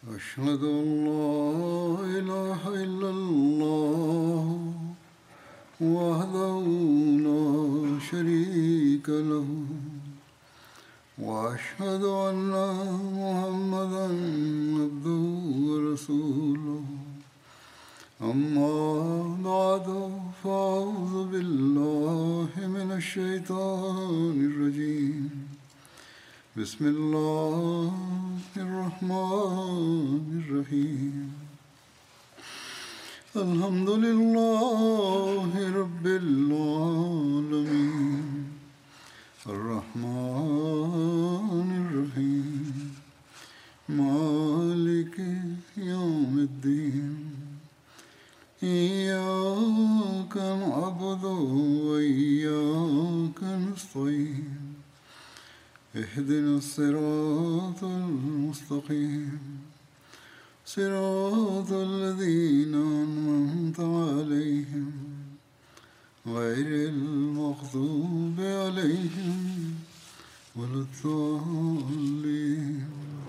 أشهد أن لا إله إلا الله وحده لا شريك له وأشهد أن محمدا عبده ورسوله أما بعد فأعوذ بالله من الشيطان الرجيم بسم الله الرحمن الرحيم الحمد لله رب العالمين الرحمن الرحيم مالك يوم الدين إياك نعبد وإياك نستعين اهدنا الصراط المستقيم صراط الذين أنعمت عليهم غير المغضوب عليهم ولا الضالين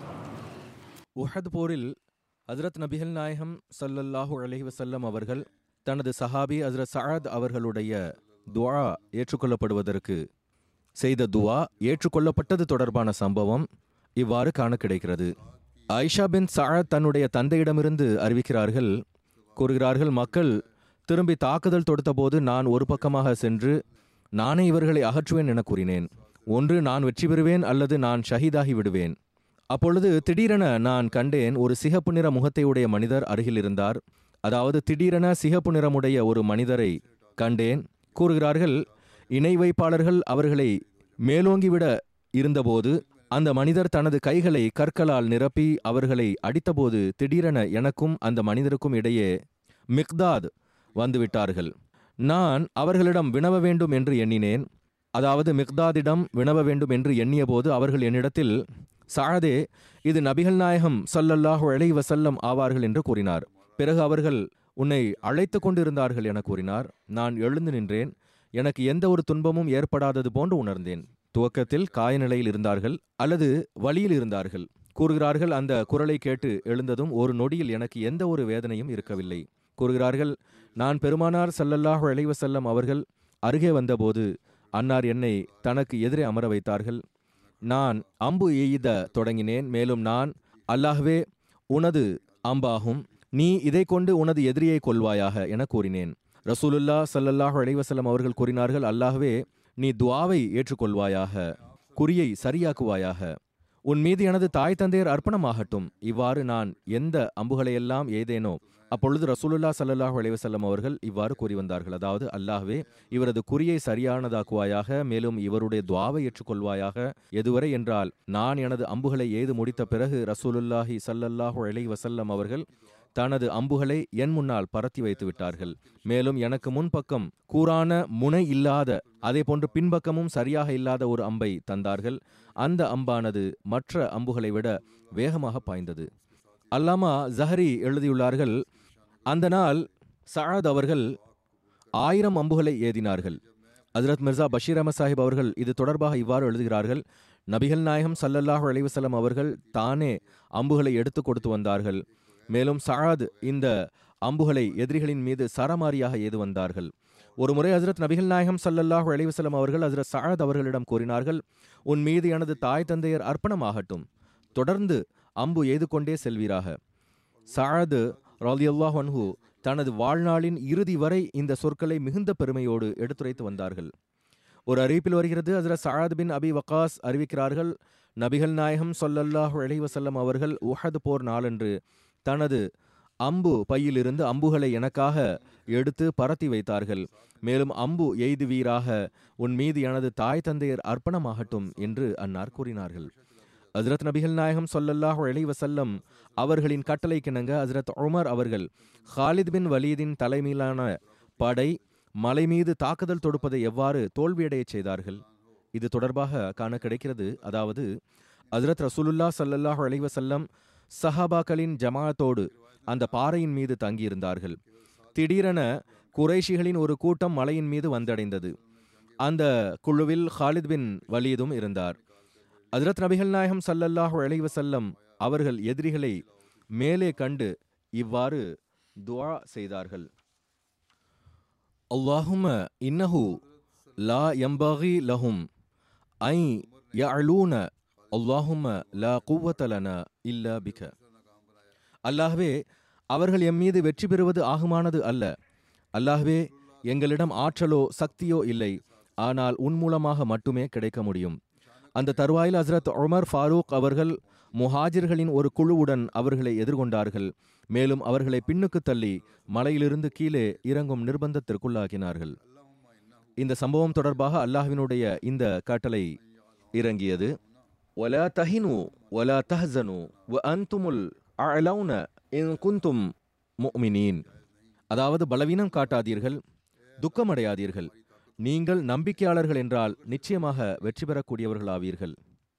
உஹத் போரில் ஹஜ்ரத் நபிகள் நாயகம் ஸல்லல்லாஹு அலைஹி வஸல்லம் அவர்கள் தனது சஹாபி ஹஜ்ரத் சஅத் அவர்களுடைய துஆ ஏற்றுக்கொள்ளப்படுவதற்கு செய்த துஆ ஏற்றுக்கொள்ளப்பட்டது தொடர்பான சம்பவம் இவ்வாறு காண கிடைக்கிறது ஆயிஷா பின் சஅத் தன்னுடைய தந்தையிடமிருந்து அறிவிக்கிறார்கள் கூறுகிறார்கள் மக்கள் திரும்பி தாக்குதல் தொடுத்தபோது நான் ஒரு பக்கமாக சென்று நானே இவர்களை அகற்றுவேன் என கூறினேன் ஒன்று நான் வெற்றி பெறுவேன் அல்லது நான் ஷஹீதாகி விடுவேன் அப்பொழுது திடீரென நான் கண்டேன் ஒரு சிகப்பு நிற முகத்தை உடைய மனிதர் அருகில் இருந்தார் அதாவது திடீரென சிகப்பு நிறமுடைய ஒரு மனிதரை கண்டேன் கூறுகிறார்கள் இணை வைப்பாளர்கள் அவர்களை மேலோங்கிவிட இருந்தபோது அந்த மனிதர் தனது கைகளை கற்களால் நிரப்பி அவர்களை அடித்தபோது திடீரென எனக்கும் அந்த மனிதருக்கும் இடையே மிக்தாத் வந்துவிட்டார்கள் நான் அவர்களிடம் வினவ வேண்டும் என்று எண்ணினேன் அதாவது மிக்தாதிடம் வினவ வேண்டும் என்று எண்ணியபோது அவர்கள் என்னிடத்தில் சாழதே இது நபிகள் நாயகம் ஸல்லல்லாஹு அலைஹி வஸல்லம் ஆவார்கள் என்று கூறினார் பிறகு அவர்கள் உன்னை அழைத்து கொண்டிருந்தார்கள் என கூறினார் நான் எழுந்து நின்றேன் எனக்கு எந்த ஒரு துன்பமும் ஏற்படாதது போன்று உணர்ந்தேன் துவக்கத்தில் காய நிலையில் இருந்தார்கள் அல்லது வழியில் இருந்தார்கள் கூறுகிறார்கள் அந்த குரலை கேட்டு எழுந்ததும் ஒரு நொடியில் எனக்கு எந்த ஒரு வேதனையும் இருக்கவில்லை கூறுகிறார்கள் நான் பெருமானார் ஸல்லல்லாஹு அலைஹி வஸல்லம் அவர்கள் அருகே வந்தபோது அன்னார் என்னை தனக்கு எதிரே அமர வைத்தார்கள் நான் அம்பு எய்த தொடங்கினேன் மேலும் நான் அல்லாஹ்வே உனது அம்பாகும் நீ இதை கொண்டு உனது எதிரியை கொல்வாயாக என கூறினேன் ரசூலுல்லா ஸல்லல்லாஹு அலைஹி வஸல்லம் அவர்கள் கூறினார்கள் அல்லாஹ்வே நீ துஆவை ஏற்றுக்கொள்வாயாக குறியை சரியாக்குவாயாக உன் மீது எனது தாய் தந்தையர் அர்ப்பணமாகட்டும் இவ்வாறு நான் எந்த அம்புகளையெல்லாம் எய்தேனோ அப்பொழுது ரசூலுல்லா ஸல்லல்லாஹு அலைஹி வஸல்லம் அவர்கள் இவ்வாறு கூறி வந்தார்கள் அதாவது அல்லாஹ்வே இவரது குறியை சரியானதாக்குவாயாக மேலும் இவருடைய துவாவை ஏற்றுக்கொள்வாயாக எதுவரை என்றால் நான் எனது அம்புகளை எய்து முடித்த பிறகு ரசூலுல்லாஹி ஸல்லல்லாஹு அலைஹி வஸல்லம் அவர்கள் தனது அம்புகளை என் முன்னால் பரத்தி வைத்து விட்டார்கள் மேலும் எனக்கு முன்பக்கம் கூரான முனை இல்லாத அதே போன்று பின்பக்கமும் சரியாக இல்லாத ஒரு அம்பை தந்தார்கள் அந்த அம்பானது மற்ற அம்புகளை விட வேகமாக பாய்ந்தது அல்லாமா ஜஹரி எழுதியுள்ளார்கள் அந்த நாள் சஅத் அவர்கள் ஆயிரம் அம்புகளை ஏதினார்கள் ஹஜ்ரத் மிர்சா பஷீர் அஹமத் சாஹிப் அவர்கள் இது தொடர்பாக இவ்வாறு எழுதுகிறார்கள் நபிகள் நாயகம் ஸல்லல்லாஹு அலைஹி வஸல்லம் அவர்கள் தானே அம்புகளை எடுத்து கொடுத்து வந்தார்கள் மேலும் சஅத் இந்த அம்புகளை எதிரிகளின் மீது சரமாரியாக ஏது வந்தார்கள் ஒரு முறை ஹஜ்ரத் நபிகள் நாயகம் ஸல்லல்லாஹு அலைஹி வஸல்லம் அவர்கள் ஹஜ்ரத் சஅத் அவர்களிடம் கூறினார்கள் உன் மீது எனது தாய் தந்தையர் அர்ப்பணமாகட்டும் தொடர்ந்து அம்பு எய்து கொண்டே செல்வீராக சஅது ரலியல்லாஹு அன்ஹு தனது வாழ்நாளின் இறுதி வரை இந்த சொற்களை மிகுந்த பெருமையோடு எடுத்துரைத்து வந்தார்கள் ஒரு அறிவிப்பில் வருகிறது ஹஜ்ரத் சஅத் பின் அபி வக்காஸ் அறிவிக்கிறார்கள் நபிகள் நாயகம் ஸல்லல்லாஹு அலைஹி வஸல்லம் அவர்கள் உஹது போர் நாளன்று தனது அம்பு பையிலிருந்து அம்புகளை எனக்காக எடுத்து பரத்தி வைத்தார்கள் மேலும் அம்பு எய்துவீராக உன் மீது எனது தாய் தந்தையர் அர்ப்பணமாகட்டும் என்று அன்னார் கூறினார்கள் ஹஜ்ரத் நபிகள் நாயகம் ஸல்லல்லாஹு அலைஹி வஸல்லம் அவர்களின் கட்டளைக்கிணங்க ஹஜ்ரத் உமர் அவர்கள் ஹாலித் பின் வலீதின் தலைமையிலான படை மலை மீது தாக்குதல் தொடுப்பதை எவ்வாறு தோல்வியடையச் செய்தார்கள் இது தொடர்பாக காண கிடைக்கிறது அதாவது ஹஜ்ரத் ரசூலுல்லா ஸல்லல்லாஹு அலைஹி வஸல்லம் சஹாபாக்களின் ஜமாஅத்தோடு அந்த பாறையின் மீது தங்கியிருந்தார்கள் திடீரென குறைஷிகளின் ஒரு கூட்டம் மலையின் மீது வந்தடைந்தது அந்த குழுவில் ஹாலித் பின் வலீதும் இருந்தார் ஹஜ்ரத் நபிகள் நாயகம் ஸல்லல்லாஹு அலைஹி வஸல்லம் அவர்கள் எதிரிகளை மேலே கண்டு இவ்வாறு துஆ செய்தார்கள் அல்லாஹும இன்னஹு லா யம்பகி லஹும் ஐ யஅலூன அல்லாஹும லா குவத்த லனா இல்லா பிக அல்லாஹ்வே அவர்கள் எம் மீது வெற்றி பெறுவது ஆகுமானது அல்ல அல்லாஹ்வே எங்களிடம் ஆற்றலோ சக்தியோ இல்லை ஆனால் உன் மூலமாக மட்டுமே கிடைக்க முடியும் அந்த தருவாயில் ஹஸ்ரத் உமர் ஃபாரூக் அவர்கள் முஹாஜிர்களின் ஒரு குழுவுடன் அவர்களை எதிர்கொண்டார்கள் மேலும் அவர்களை பின்னுக்கு தள்ளி மலையிலிருந்து கீழே இறங்கும் நிர்பந்தத்திற்குள்ளாக்கினார்கள் இந்த சம்பவம் தொடர்பாக அல்லாஹ்வினுடைய இந்த கட்டளை இறங்கியது ولا تهنوا ولا تهزنوا وأنتم الأعلون إن كنتم مؤمنين அதாவது பலவீனம் காட்டாதீர்கள் துக்கமடையாதீர்கள் நீங்கள் நம்பிக்கையாளர்கள் என்றால் நிச்சயமாக வெற்றி பெறக்கூடியவர்களாவீர்கள்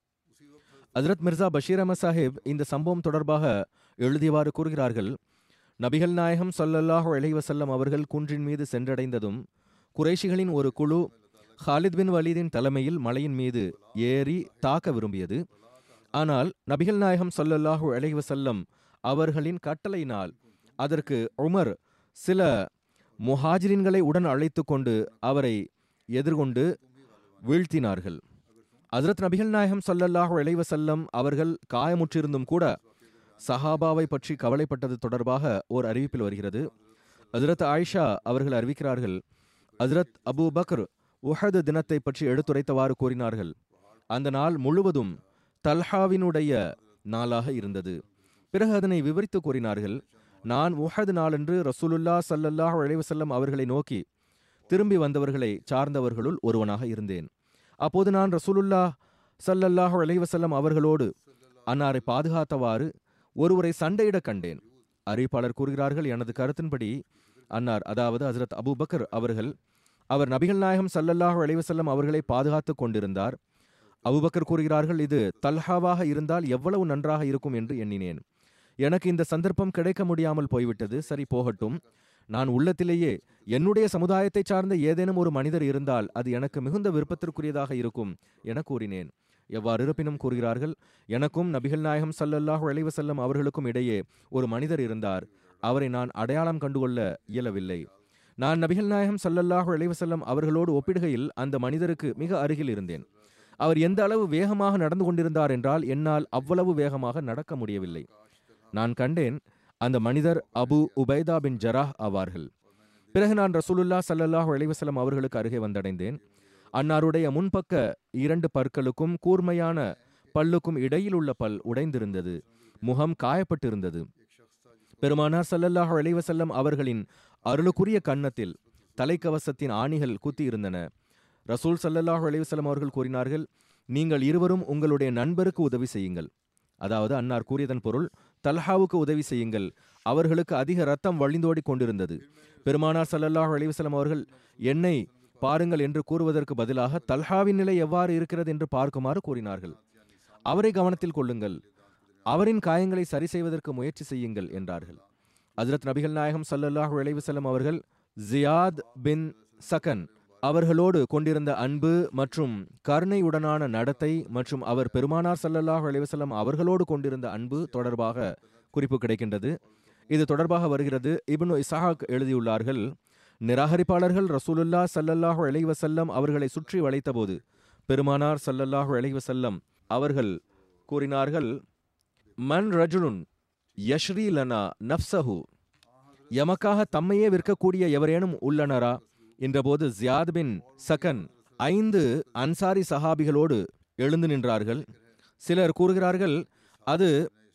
ஹஜரத் மிர்சா பஷீர் அஹமத் சாஹிப் இந்த சம்பவம் தொடர்பாக எழுதியவாறு கூறுகிறார்கள் நபிகள் நாயகம் ஸல்லல்லாஹு அலைஹி வஸல்லம் அவர்கள் குன்றின் மீது சென்றடைந்ததும் குறைஷிகளின் ஒரு குழு ஹாலித் பின் வலீதின் தலைமையில் மலையின் மீது ஏறி தாக்க விரும்பியது ஆனால் நபிகள் நாயகம் ஸல்லல்லாஹு அலைஹி வஸல்லம் அவர்களின் கட்டளையினால் அதற்கு உமர் சில முஹாஜிரின்களை உடன் அழைத்து கொண்டு அவரை எதிர்கொண்டு வீழ்த்தினார்கள் ஹஜரத் நபிகள் நாயகம் ஸல்லல்லாஹு அலைஹி வஸல்லம் அவர்கள் காயமுற்றிருந்தும் கூட சஹாபாவை பற்றி கவலைப்பட்டது தொடர்பாக ஓர் அறிவிப்பில் வருகிறது ஹஜரத் ஆயிஷா அவர்கள் அறிவிக்கிறார்கள் ஹஜரத் அபூ பக்ர் உஹது தினத்தை பற்றி எடுத்துரைத்தவாறு கூறினார்கள் அந்த நாள் முழுவதும் தல்ஹாவினுடைய நாளாக இருந்தது பிறகு அதனை விவரித்து கூறினார்கள் நான் உஹது நாளன்று ரசூலுல்லா ஸல்லல்லாஹு அலைஹி வஸல்லம் அவர்களை நோக்கி திரும்பி வந்தவர்களை சார்ந்தவர்களுள் ஒருவனாக இருந்தேன் அப்போது நான் ரசூலுல்லா ஸல்லல்லாஹு அலைஹி வஸல்லம் அவர்களோடு அன்னாரை பாதுகாத்தவாறு ஒருவரை சண்டையிட கண்டேன் அறிவிப்பாளர் கூறுகிறார்கள் எனது கருத்தின்படி அன்னார் அதாவது ஹஜரத் அபூபக்கர் அவர்கள் அவர் நபிகள் நாயகம் ஸல்லல்லாஹு அலைஹி வஸல்லம் அவர்களை பாதுகாத்துக் கொண்டிருந்தார் அபூபக்கர் கூறுகிறார்கள் இது தல்ஹாவாக இருந்தால் எவ்வளவு நன்றாக இருக்கும் என்று எண்ணினேன் எனக்கு இந்த சந்தர்ப்பம் கிடைக்க முடியாமல் போய்விட்டது சரி போகட்டும் நான் உள்ளத்திலேயே என்னுடைய சமுதாயத்தை சார்ந்த ஏதேனும் ஒரு மனிதர் இருந்தால் அது எனக்கு மிகுந்த விருப்பத்திற்குரியதாக இருக்கும் என கூறினேன் எவ்வாறு இருப்பினும் கூறுகிறார்கள் எனக்கும் நபிகள் நாயகம் ஸல்லல்லாஹு அலைஹி வஸல்லம் அவர்களுக்கும் இடையே ஒரு மனிதர் இருந்தார் அவரை நான் அடையாளம் கண்டுகொள்ள இயலவில்லை நான் நபிகள் நாயகம் ஸல்லல்லாஹு அலைஹி வஸல்லம் அவர்களோடு ஒப்பிடுகையில் அந்த மனிதருக்கு மிக அருகில் இருந்தேன் அவர் எந்த அளவு வேகமாக நடந்து கொண்டிருந்தார் என்றால் என்னால் அவ்வளவு வேகமாக நடக்க முடியவில்லை நான் கண்டேன் அந்த மனிதர் அபு உபைதா பின் ஜராஹ் ஆவார்கள் பிறகு நான் ரசூலுல்லா ஸல்லல்லாஹு அலைஹி வஸல்லம் அவர்களுக்கு அருகே வந்தடைந்தேன் அன்னாருடைய முன்பக்க இரண்டு பற்களுக்கும் கூர்மையான பல்லுக்கும் இடையில் உள்ள பல் உடைந்திருந்தது முகம் காயப்பட்டிருந்தது பெருமானார் ஸல்லல்லாஹு அலைஹி வஸல்லம் அவர்களின் அருளுக்குரிய கன்னத்தில் தலைக்கவசத்தின் ஆணிகள் குத்தி இருந்தன ரசூல் ஸல்லல்லாஹு அலைஹி வஸல்லம் அவர்கள் கூறினார்கள் நீங்கள் இருவரும் உங்களுடைய நண்பருக்கு உதவி செய்யுங்கள் அதாவது அன்னார் கூறியதன் பொருள் தல்ஹாவுக்கு உதவி செய்யுங்கள் அவர்களுக்கு அதிக ரத்தம் வழிந்தோடி கொண்டிருந்தது பெருமானார் ஸல்லல்லாஹு அலைஹி வஸல்லம் அவர்கள் என்னை பாருங்கள் என்று கூறுவதற்கு பதிலாக தல்ஹாவின் நிலை எவ்வாறு இருக்கிறது என்று பார்க்குமாறு கூறினார்கள் அவரை கவனத்தில் கொள்ளுங்கள் அவரின் காயங்களை சரி செய்வதற்கு முயற்சி செய்யுங்கள் என்றார்கள் ஹஜரத் நபிகள் நாயகம் ஸல்லல்லாஹு அலைஹி வஸல்லம் அவர்கள் ஜியாத் பின் சகன் அவர்களோடு கொண்டிருந்த அன்பு மற்றும் கருணையுடனான நடத்தை மற்றும் அவர் பெருமானார் ஸல்லல்லாஹு அலைஹி வஸல்லம் அவர்களோடு கொண்டிருந்த அன்பு தொடர்பாக குறிப்பு கிடைக்கின்றது இது தொடர்பாக வருகிறது இப்னு இஸ்ஹாக் எழுதியுள்ளார்கள் நிராகரிப்பாளர்கள் ரசூலுல்லா ஸல்லல்லாஹு அலைஹி வஸல்லம் அவர்களை சுற்றி வளைத்தபோது பெருமானார் ஸல்லல்லாஹு அலைஹி வஸல்லம் அவர்கள் கூறினார்கள் மன் ரஜுலுன் யஷ்ரி லனா நஃப்சஹு எமக்காக தம்மையே விற்கக்கூடிய எவரேனும் உள்ளனரா என்றபோது ஜியாத் பின் சகன் ஐந்து அன்சாரி சஹாபிகளோடு எழுந்து நின்றார்கள் சிலர் கூறுகிறார்கள் அது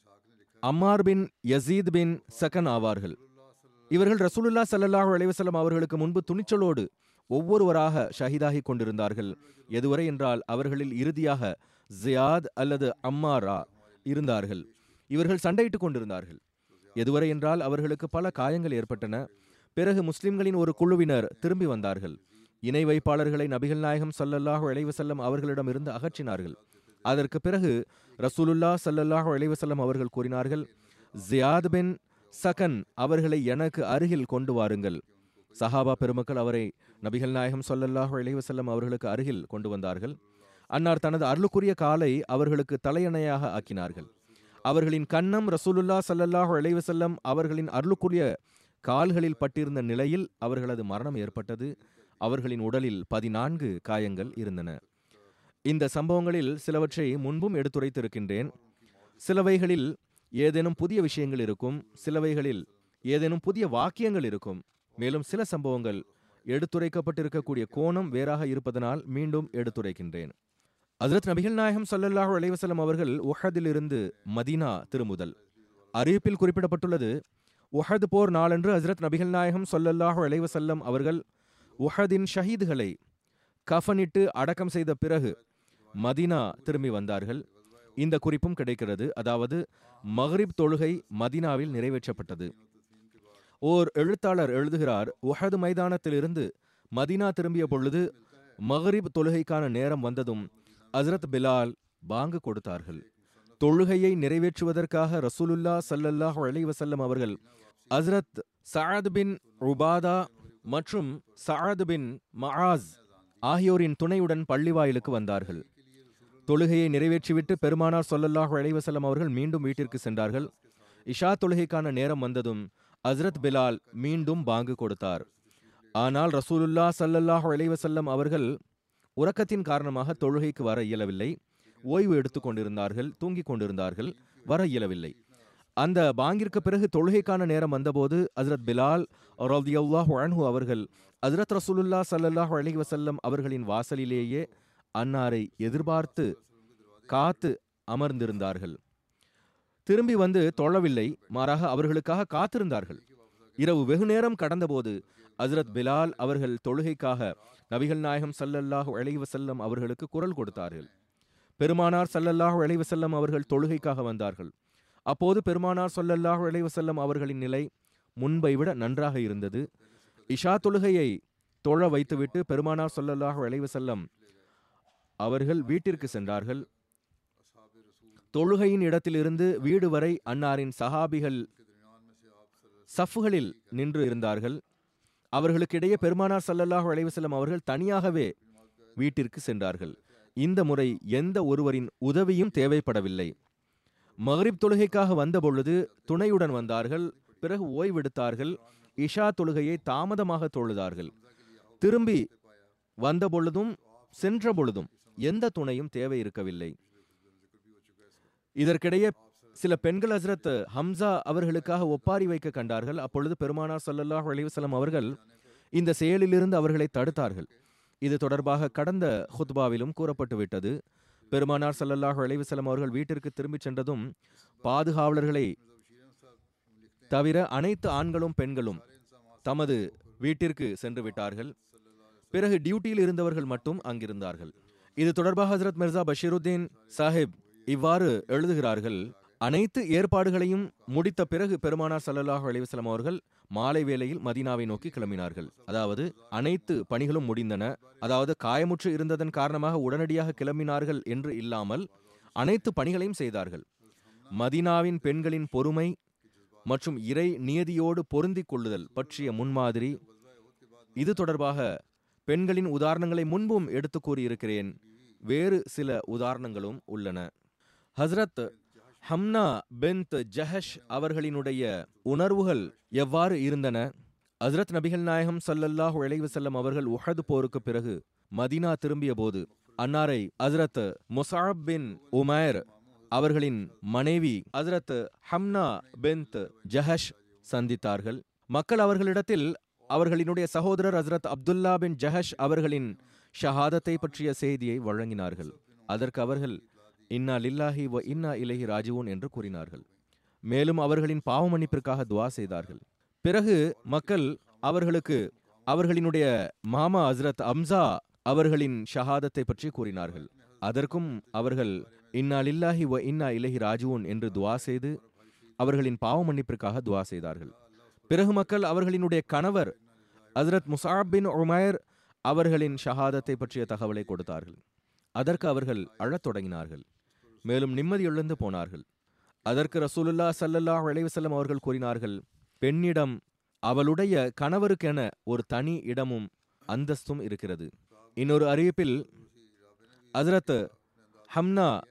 அம்மார் பின் யசீத் பின் சகன் ஆவார்கள் இவர்கள் ரசூலுல்லா ஸல்லல்லாஹு அலைஹி வஸல்லம் அவர்களுக்கு முன்பு துணிச்சலோடு ஒவ்வொருவராக ஷஹீதாகி கொண்டிருந்தார்கள் எதுவரை என்றால் அவர்களில் இறுதியாக ஜியாத் அல்லது அம்மாரா இருந்தார்கள் இவர்கள் சண்டையிட்டுக் கொண்டிருந்தார்கள் எதுவரை என்றால் அவர்களுக்கு பல காயங்கள் ஏற்பட்டன பிறகு முஸ்லிம்களின் ஒரு குழுவினர் திரும்பி வந்தார்கள் இணை வைப்பாளர்களை நபிகள் நாயகம் ஸல்லல்லாஹு அலைஹி வஸல்லம் அவர்களிடமிருந்து அகற்றினார்கள் அதற்கு பிறகு ரசூலுல்லா ஸல்லல்லாஹு அலைஹி வஸல்லம் அவர்கள் கூறினார்கள் ஜியாத் பின் சகன் அவர்களை எனக்கு அருகில் கொண்டு வாருங்கள் சஹாபா பெருமக்கள் அவரை நபிகள் நாயகம் ஸல்லல்லாஹு அலைஹி வஸல்லம் அவர்களுக்கு அருகில் கொண்டு வந்தார்கள் அன்னார் தனது அருளுக்குரிய காலை அவர்களுக்கு தலையணையாக ஆக்கினார்கள் அவர்களின் கன்னம் ரசூலுல்லா ஸல்லல்லாஹு அலைஹி வஸல்லம் அவர்களின் அருளுக்குரிய கால்களில் பட்டிருந்த நிலையில் அவர்களது மரணம் ஏற்பட்டது அவர்களின் உடலில் பதினான்கு காயங்கள் இருந்தன இந்த சம்பவங்களில் சிலவற்றை முன்பும் எடுத்துரைத்திருக்கின்றேன் சிலவைகளில் ஏதேனும் புதிய விஷயங்கள் இருக்கும் சிலவைகளில் ஏதேனும் புதிய வாக்கியங்கள் இருக்கும் மேலும் சில சம்பவங்கள் எடுத்துரைக்கப்பட்டிருக்கக்கூடிய கோணம் வேறாக இருப்பதனால் மீண்டும் எடுத்துரைக்கின்றேன் ஹஜ்ரத் நபிகள் நாயகம் ஸல்லல்லாஹு அலைஹி வஸல்லம் அவர்கள் உஹதிலிருந்து மதீனா திரும்புதல் அறிவிப்பில் குறிப்பிடப்பட்டுள்ளது உஹது போர் நாளன்று ஹஜ்ரத் நபிகள் நாயகம் ஸல்லல்லாஹு அலைஹி வஸல்லம் அவர்கள் உஹதின் ஷஹீதுகளை கஃனிட்டு அடக்கம் செய்த பிறகு மதீனா திரும்பி வந்தார்கள் இந்த குறிப்பும் கிடைக்கிறது அதாவது மக்ரிப் தொழுகை மதீனாவில் நிறைவேற்றப்பட்டது ஓர் எழுத்தாளர் எழுதுகிறார் உஹது மைதானத்திலிருந்து மதீனா திரும்பிய பொழுது மக்ரிப் தொழுகைக்கான நேரம் வந்ததும் ஹஸ்ரத் பிலால் பாங்கு கொடுத்தார்கள் தொழுகையை நிறைவேற்றுவதற்காக ரசூலுல்லா ஸல்லல்லாஹு அலைஹி வஸல்லம் அவர்கள் ஹஸ்ரத் சஅத் பின் உபாதா மற்றும் சஅத் பின் மஆஸ் ஆகியோரின் துணையுடன் பள்ளிவாயிலுக்கு வந்தார்கள் தொழுகையை நிறைவேற்றிவிட்டு பெருமானார் ஸல்லல்லாஹு அலைஹி வஸல்லம் அவர்கள் மீண்டும் வீட்டிற்கு சென்றார்கள் இஷா தொழுகைக்கான நேரம் வந்ததும் ஹஸ்ரத் பிலால் மீண்டும் பாங்கு கொடுத்தார் ஆனால் ரசூலுல்லா ஸல்லல்லாஹு அலைஹி வஸல்லம் அவர்கள் உறக்கத்தின் காரணமாக தொழுகைக்கு வர இயலவில்லை ஓய்வு எடுத்துக் கொண்டிருந்தார்கள் தூங்கிக் கொண்டிருந்தார்கள் வர இயலவில்லை அந்த பாங்கிற்கு பிறகு தொழுகைக்கான நேரம் வந்தபோது ஹஸ்ரத் பிலால் ரலியல்லாஹு அன்ஹு அவர்கள் ஹஸ்ரத் ரசூலுல்லா ஸல்லல்லாஹு அலைஹி வஸல்லம் அவர்களின் வாசலிலேயே அன்னாரை எதிர்பார்த்து காத்து அமர்ந்திருந்தார்கள் திரும்பி வந்து தொழவில்லை மாறாக அவர்களுக்காக காத்திருந்தார்கள் இரவு வெகு நேரம் கடந்தபோது ஹஸ்ரத் பிலால் அவர்கள் தொழுகைக்காக நபிகள் நாயகம் ஸல்லல்லாஹு அலைஹி வஸல்லம் அவர்களுக்கு குரல் கொடுத்தார்கள் பெருமானார் ஸல்லல்லாஹு அலைஹி வஸல்லம் அவர்கள் தொழுகைக்காக வந்தார்கள் அப்போது பெருமானார் ஸல்லல்லாஹு அலைஹி வஸல்லம் அவர்களின் நிலை முன்பை விட நன்றாக இருந்தது இஷா தொழுகையை தொழ வைத்துவிட்டு பெருமானார் ஸல்லல்லாஹு அலைஹி வஸல்லம் அவர்கள் வீட்டிற்கு சென்றார்கள் தொழுகையின் இடத்திலிருந்து வீடு வரை அன்னாரின் சஹாபிகள் சஃப்புகளில் நின்று இருந்தார்கள் அவர்களுக்கு இடையே பெருமானார் ஸல்லல்லாஹு அலைஹி வஸல்லம் அவர்கள் தனியாகவே வீட்டிற்கு சென்றார்கள் இந்த முறை எந்த ஒருவரின் உதவியும் தேவைப்படவில்லை மக்ரிப் தொழுகைக்காக வந்தபொழுது துணையுடன் வந்தார்கள் பிறகு ஓய்வெடுத்தார்கள் இஷா தொழுகையை தாமதமாக தொழுதார்கள் திரும்பி வந்த பொழுதும் சென்ற பொழுதும் எந்த துணையும் தேவை இருக்கவில்லை இதற்கிடையே சில பெண்கள் ஹஸ்ரத் ஹம்சா அவர்களுக்காக ஒப்பாரி வைக்க கண்டார்கள் அப்பொழுது பெருமானார் ஸல்லல்லாஹு அலைஹி வஸல்லம் அவர்கள் இந்த செயலிலிருந்து அவர்களை தடுத்தார்கள் இது தொடர்பாக கடந்த ஹுத்பாவிலும் கூறப்பட்டு விட்டது பெருமானார் ஸல்லல்லாஹு அலைஹி வஸல்லம் அவர்கள் வீட்டிற்கு திரும்பிச் சென்றதும் பாதுகாவலர்களை தவிர அனைத்து ஆண்களும் பெண்களும் தமது வீட்டிற்கு சென்று விட்டார்கள் பிறகு டியூட்டியில் இருந்தவர்கள் மட்டும் அங்கிருந்தார்கள் இது தொடர்பாக ஹசரத் மிர்சா பஷீருத்தீன் சாஹிப் இவ்வாறு எழுதுகிறார்கள் அனைத்து ஏற்பாடுகளையும் முடித்த பிறகு பெருமானார் ஸல்லல்லாஹு அலைஹி வஸல்லம் அவர்கள் மாலை வேளையில் மதீனாவை நோக்கி கிளம்பினார்கள் அதாவது அனைத்து பணிகளும் முடிந்தன அதாவது காயமுற்று இருந்ததன் காரணமாக உடனடியாக கிளம்பினார்கள் என்று இல்லாமல் அனைத்து பணிகளையும் செய்தார்கள் மதீனாவின் பெண்களின் பொறுமை மற்றும் இறை நியதியோடு பொருந்திக் கொள்ளுதல் பற்றிய முன்மாதிரி இது தொடர்பாக பெண்களின் உதாரணங்களை முன்பும் எடுத்து கூறியிருக்கிறேன் வேறு சில உதாரணங்களும் உள்ளன ஹஸ்ரத் ஹம்னா பென்த் ஜஹஷ் அவர்களினுடைய உணர்வுகள் எவ்வாறு இருந்தன ஹஸ்ரத் நபிகள் நாயகம் ஸல்லல்லாஹு அலைஹி வஸல்லம் அவர்கள் உஹது போருக்கு பிறகு மதீனா திரும்பிய போது அன்னாரை ஹஸ்ரத் முஸாப் பின் உமைர் அவர்களின் மனைவி ஹஸ்ரத் ஹம்னா பென்த் ஜஹஷ் சந்தித்தார்கள் மக்கள் அவர்களிடத்தில் அவர்களினுடைய சகோதரர் ஹஸ்ரத் அப்துல்லா பின் ஜஹஷ் அவர்களின் ஷஹாதத்தை பற்றிய செய்தியை வழங்கினார்கள் அதற்கு அவர்கள் இன்னா லில்லாஹி வ இன்னா இலைஹி ராஜிவூன் என்று கூறினார்கள் மேலும் அவர்களின் பாவ மன்னிப்பிற்காக துவா செய்தார்கள் பிறகு மக்கள் அவர்களுக்கு அவர்களினுடைய மாமா ஹஸ்ரத் அம்சா அவர்களின் ஷஹாதத்தை பற்றி கூறினார்கள் அதற்கும் அவர்கள் இன்னா லில்லாஹி வ இன்னா இலைஹி ராஜிவூன் என்று துவா செய்து அவர்களின் பாவ மன்னிப்பிற்காக துவா செய்தார்கள் பிறகு மக்கள் அவர்களினுடைய கணவர் ஹஸ்ரத் முசாப் பின் உமைர் அவர்களின் ஷஹாதத்தை பற்றிய தகவலை கொடுத்தார்கள் அதற்கு அவர்கள் அழத் தொடங்கினார்கள் மேலும் நிம்மதி எழுந்து போனார்கள் அதற்கு ரசூலுல்லா ஸல்லல்லாஹு அலைஹி வஸல்லம் அவர்கள் கூறினார்கள் பெண்ணிடம் அவளுடைய கணவருக்கென ஒரு தனி இடமும் அந்தஸ்தும் இருக்கிறது இன்னொரு அறிவிப்பில் ஹஸ்ரத் ஹம்னா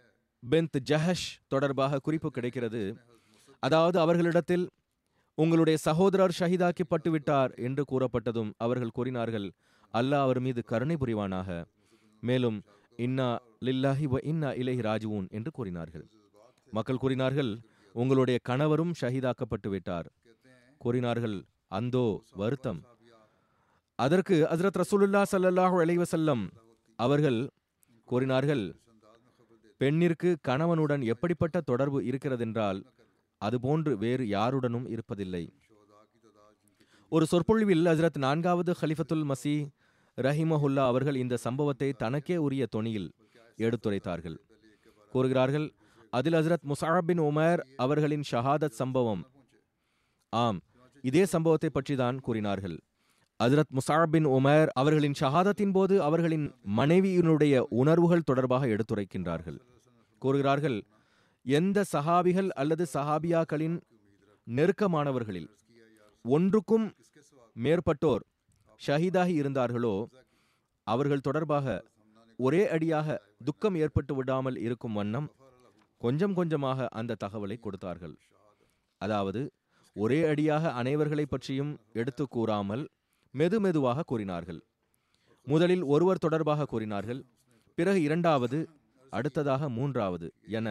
பெந்த் ஜஹஷ் தொடர்பாக குறிப்பு கிடைக்கிறது அதாவது அவர்களிடத்தில் உங்களுடைய சகோதரர் ஷஹீதாக்கப்பட்டு விட்டார் என்று கூறப்பட்டதும் அவர்கள் கூறினார்கள் அல்லாஹ் அவர் மீது கருணை புரிவானாக மேலும் இன்னா லில்லாஹி வ இன்னா இலைஹி ராஜுவூன் என்று கூறினார்கள் மக்கள் கூறினார்கள் உங்களுடைய கணவரும் ஷஹீதாக்கப்பட்டு விட்டார் கூறினார்கள் அந்தோ வருத்தம் அதற்கு ஹஜ்ரத் ரசூலுல்லா ஸல்லல்லாஹு அலைஹி வஸல்லம் அவர்கள் கூறினார்கள் பெண்ணிற்கு கணவனுடன் எப்படிப்பட்ட தொடர்பு இருக்கிறதென்றால் அதுபோன்று வேறு யாருடனும் இருப்பதில்லை ஒரு சொற்பொழிவில் ஹஜ்ரத் நான்காவது ஹலிஃபத்துல் மசி ரஹிமஹுல்லா அவர்கள் இந்த சம்பவத்தை தனக்கே உரிய தொனியில் எடுத்துரைத்தார்கள் கூறுகிறார்கள் அதில் ஹஜ்ரத் முசாப் பின் உமர் அவர்களின் ஷஹாதத் சம்பவம் ஆம் இதே சம்பவத்தை பற்றி தான் கூறினார்கள் ஹஜ்ரத் முசாப் பின் உமர் அவர்களின் ஷஹாதத்தின் போது அவர்களின் மனைவியினுடைய உணர்வுகள் தொடர்பாக எடுத்துரைக்கின்றார்கள் கூறுகிறார்கள் எந்த சஹாபிகள் அல்லது சஹாபியாக்களின் நெருக்கமானவர்களில் ஒன்றுக்கும் மேற்பட்டோர் ஷஹீதாகி இருந்தார்களோ அவர்கள் தொடர்பாக ஒரே அடியாக துக்கம் ஏற்பட்டு விடாமல் இருக்கும் வண்ணம் கொஞ்சம் கொஞ்சமாக அந்த தகவலை கொடுத்தார்கள் அதாவது ஒரே அடியாக அனைவர்களை பற்றியும் எடுத்து கூறாமல் மெது மெதுவாக கூறினார்கள் முதலில் ஒருவர் தொடர்பாக கூறினார்கள் பிறகு இரண்டாவது அடுத்ததாக மூன்றாவது என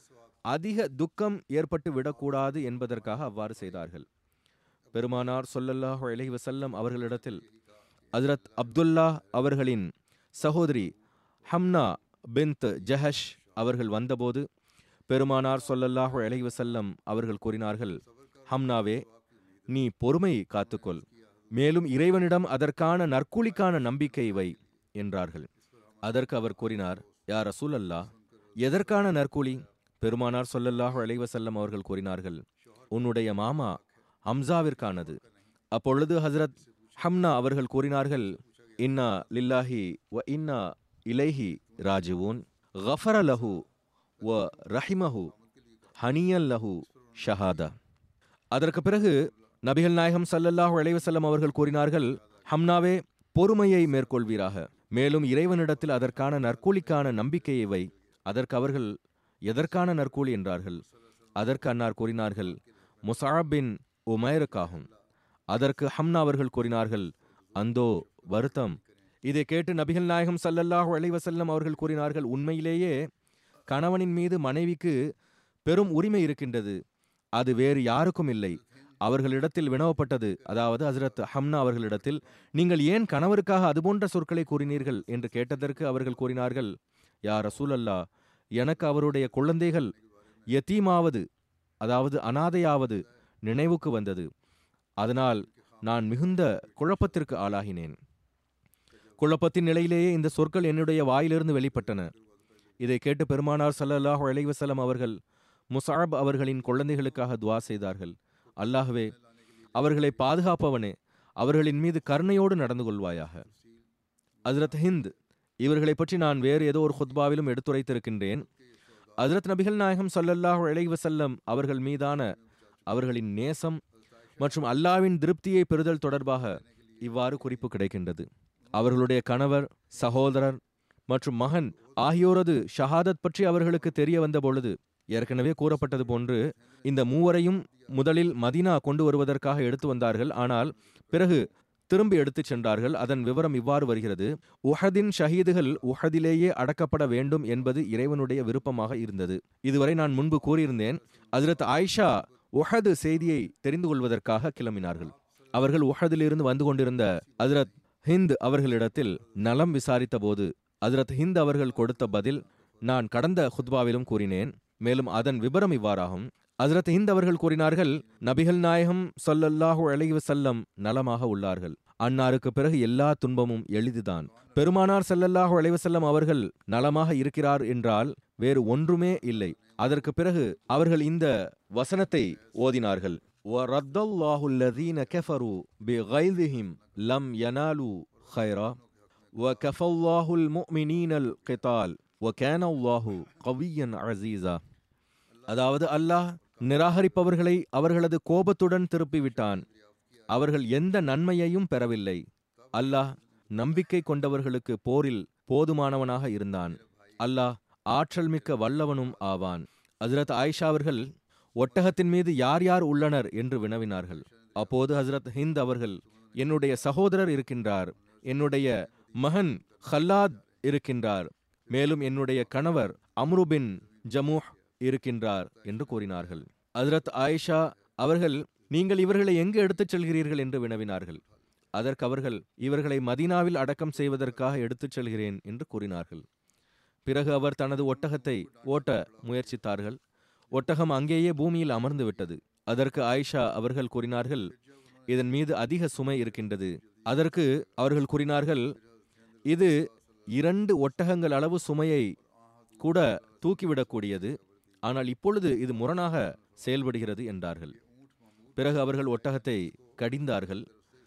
அதிக துக்கம் ஏற்பட்டு விடக்கூடாது என்பதற்காக அவ்வாறு செய்தார்கள் பெருமானார் சொல்லல்லாஹு அலைஹி வஸல்லம் அவர்களிடத்தில் ஹஜ்ரத் அப்துல்லா அவர்களின் சகோதரி ஹம்னா பின்த் ஜஹஷ் அவர்கள் வந்தபோது பெருமானார் சொல்லல்லாஹு அலைஹி வஸல்லம் அவர்கள் கூறினார்கள் ஹம்னாவே நீ பொறுமையை காத்துக்கொள் மேலும் இறைவனிடம் அதற்கான நற்கூலிக்கான நம்பிக்கை வை என்றார்கள் அதற்கு அவர் கூறினார் யா ரசூல் அல்லாஹ் எதற்கான நற்கூலி பெருமானார் சொல்லல்லாஹு அலைஹி வஸல்லம் அவர்கள் கூறினார்கள் உன்னுடைய மாமா ஹம்சாவிற்கானது அப்பொழுது ஹஜரத் ஹம்னா அவர்கள் கூறினார்கள் இன்னா லில்லாஹி வ இன்னா இலைஹி ராஜுவூன் கஃபர லஹு வ ரஹிமஹு ஹனியல் லஹு ஷஹாதா அதற்கு பிறகு நபிகள் நாயகம் ஸல்லல்லாஹு அலைஹி வஸல்லம் அவர்கள் கூறினார்கள் ஹம்னாவே பொறுமையை மேற்கொள்வீராக மேலும் இறைவனிடத்தில் அதற்கான நற்கூலிக்கான நம்பிக்கையை வை அதற்கு அவர்கள் எதற்கான நற்கூலி என்றார்கள் அதற்கு அன்னார் கூறினார்கள் முசாப் பின் உமைருக்காகும் அதற்கு ஹம்னா அவர்கள் கூறினார்கள் அந்தோ வருத்தம் இதை கேட்டு நபிகள் நாயகம் ஸல்லல்லாஹு அலைஹி வஸல்லம் அவர்கள் கூறினார்கள் உண்மையிலேயே கணவனின் மீது மனைவிக்கு பெரும் உரிமை இருக்கின்றது அது வேறு யாருக்கும் இல்லை அவர்களிடத்தில் வினவப்பட்டது அதாவது ஹஜரத் ஹம்னா அவர்களிடத்தில் நீங்கள் ஏன் கணவருக்காக அதுபோன்ற சொற்களை கூறினீர்கள் என்று கேட்டதற்கு அவர்கள் கூறினார்கள் யா ரசூலல்லா எனக்கு அவருடைய குழந்தைகள் யத்தீமாவது அதாவது அனாதையாவது நினைவுக்கு வந்தது அதனால் நான் மிகுந்த குழப்பத்திற்கு ஆளாகினேன் குழப்பத்தின் நிலையிலேயே இந்த சொற்கள் என்னுடைய வாயிலிருந்து வெளிப்பட்டன இதை கேட்டு பெருமானார் ஸல்லல்லாஹு அலைஹி வஸல்லம் அவர்கள் முசாப் அவர்களின் குழந்தைகளுக்காக துவா செய்தார்கள் அல்லாஹ்வே அவர்களை பாதுகாப்பவனே அவர்களின் மீது கருணையோடு நடந்து கொள்வாயாக ஹஜ்ரத் ஹிந்த் இவர்களை பற்றி நான் வேறு ஏதோ ஒரு ஹுத்பாவிலும் எடுத்துரைத்திருக்கின்றேன் ஹஜ்ரத் நபிகள் நாயகம் ஸல்லல்லாஹு அலைஹி வஸல்லம் அவர்கள் மீதான அவர்களின் நேசம் மற்றும் அல்லாவின் திருப்தியை பெறுதல் தொடர்பாக இவ்வாறு குறிப்பு கிடைக்கின்றது அவர்களுடைய கணவர் சகோதரர் மற்றும் மகன் ஆகியோரது ஷஹாதத் பற்றி அவர்களுக்கு தெரிய வந்த பொழுது ஏற்கனவே கூறப்பட்டது போன்று இந்த மூவரையும் முதலில் மதீனா கொண்டு வருவதற்காக எடுத்து வந்தார்கள் ஆனால் பிறகு திரும்பி எடுத்துச் சென்றார்கள் அதன் விவரம் இவ்வாறு வருகிறது உஹதின் ஷஹீதுகள் உஹதிலேயே அடக்கப்பட வேண்டும் என்பது இறைவனுடைய விருப்பமாக இருந்தது இதுவரை நான் முன்பு கூறியிருந்தேன் ஹஜ்ரத் ஆயிஷா உஹது செய்தியை தெரிந்து கொள்வதற்காக கிளம்பினார்கள் அவர்கள் உஹதிலிருந்து வந்து கொண்டிருந்த ஹஜ்ரத் ஹிந்த் அவர்களிடத்தில் நலம் விசாரித்த போது ஹஜ்ரத் ஹிந்த் அவர்கள் கொடுத்த பதில் நான் கடந்த ஹுத்பாவிலும் கூறினேன் மேலும் அதன் விபரம் இவ்வாறாகும் ஹஜ்ரத் ஹிந்த் அவர்கள் கூறினார்கள் நபிகள் நாயகம் ஸல்லல்லாஹு அலைஹி வஸல்லம் நலமாக உள்ளார்கள் அன்னாருக்கு பிறகு எல்லா துன்பமும் எளிதுதான் பெருமானார் ஸல்லல்லாஹு அலைஹி வஸல்லம் அவர்கள் நலமாக இருக்கிறார் என்றால் வேறு ஒன்றுமே இல்லை அதற்கு பிறகு அவர்கள் இந்த வசனத்தை ஓதினார்கள் وَرَدَّ اللَّهُ الَّذِينَ كَفَرُوا بِغَيْظِهِمْ لَمْ يَنَالُوا خَيْرًا وَكَفَى اللَّهُ الْمُؤْمِنِينَ الْقِتَالَ وَكَانَ اللَّهُ قَوِيًّا عَزِيزًا அதாவது அல்லாஹ் நிராகரிப்பவர்களை அவர்களது கோபத்துடன் திருப்பிவிட்டான் அவர்கள் எந்த நன்மையையும் பெறவில்லை அல்லாஹ் நம்பிக்கை கொண்டவர்களுக்கு போரில் போதுமானவனாக இருந்தான் அல்லாஹ் ஆற்றல் மிக்க வல்லவனும் ஆவான் ஹசரத் ஆயிஷா அவர்கள் ஒட்டகத்தின் மீது யார் யார் உள்ளனர் என்று வினவினார்கள் அப்போது ஹசரத் ஹிந்த் அவர்கள் என்னுடைய சகோதரர் இருக்கின்றார் என்னுடைய மகன் ஹல்லாத் இருக்கின்றார் மேலும் என்னுடைய கணவர் அம்ரு பின் ஜமூஹ் இருக்கின்றார் என்று கூறினார்கள் ஹசரத் ஆயிஷா அவர்கள் நீங்கள் இவர்களை எங்கு எடுத்துச் செல்கிறீர்கள் என்று வினவினார்கள் அதற்கு அவர்கள் இவர்களை மதீனாவில் அடக்கம் செய்வதற்காக எடுத்துச் செல்கிறேன் என்று கூறினார்கள் பிறகு அவர் தனது ஒட்டகத்தை ஓட்ட முயற்சித்தார்கள் ஒட்டகம் அங்கேயே பூமியில் அமர்ந்து விட்டது அதற்கு ஆயிஷா அவர்கள் கூறினார்கள் இதன் மீது அதிக சுமை இருக்கின்றது அதற்கு அவர்கள் கூறினார்கள் இது இரண்டு ஒட்டகங்கள் அளவு சுமையை கூட தூக்கிவிடக்கூடியது ஆனால் இப்பொழுது இது முரணாக செயல்படுகிறது என்றார்கள் பிறகு அவர்கள் ஒட்டகத்தை கடிந்தார்கள்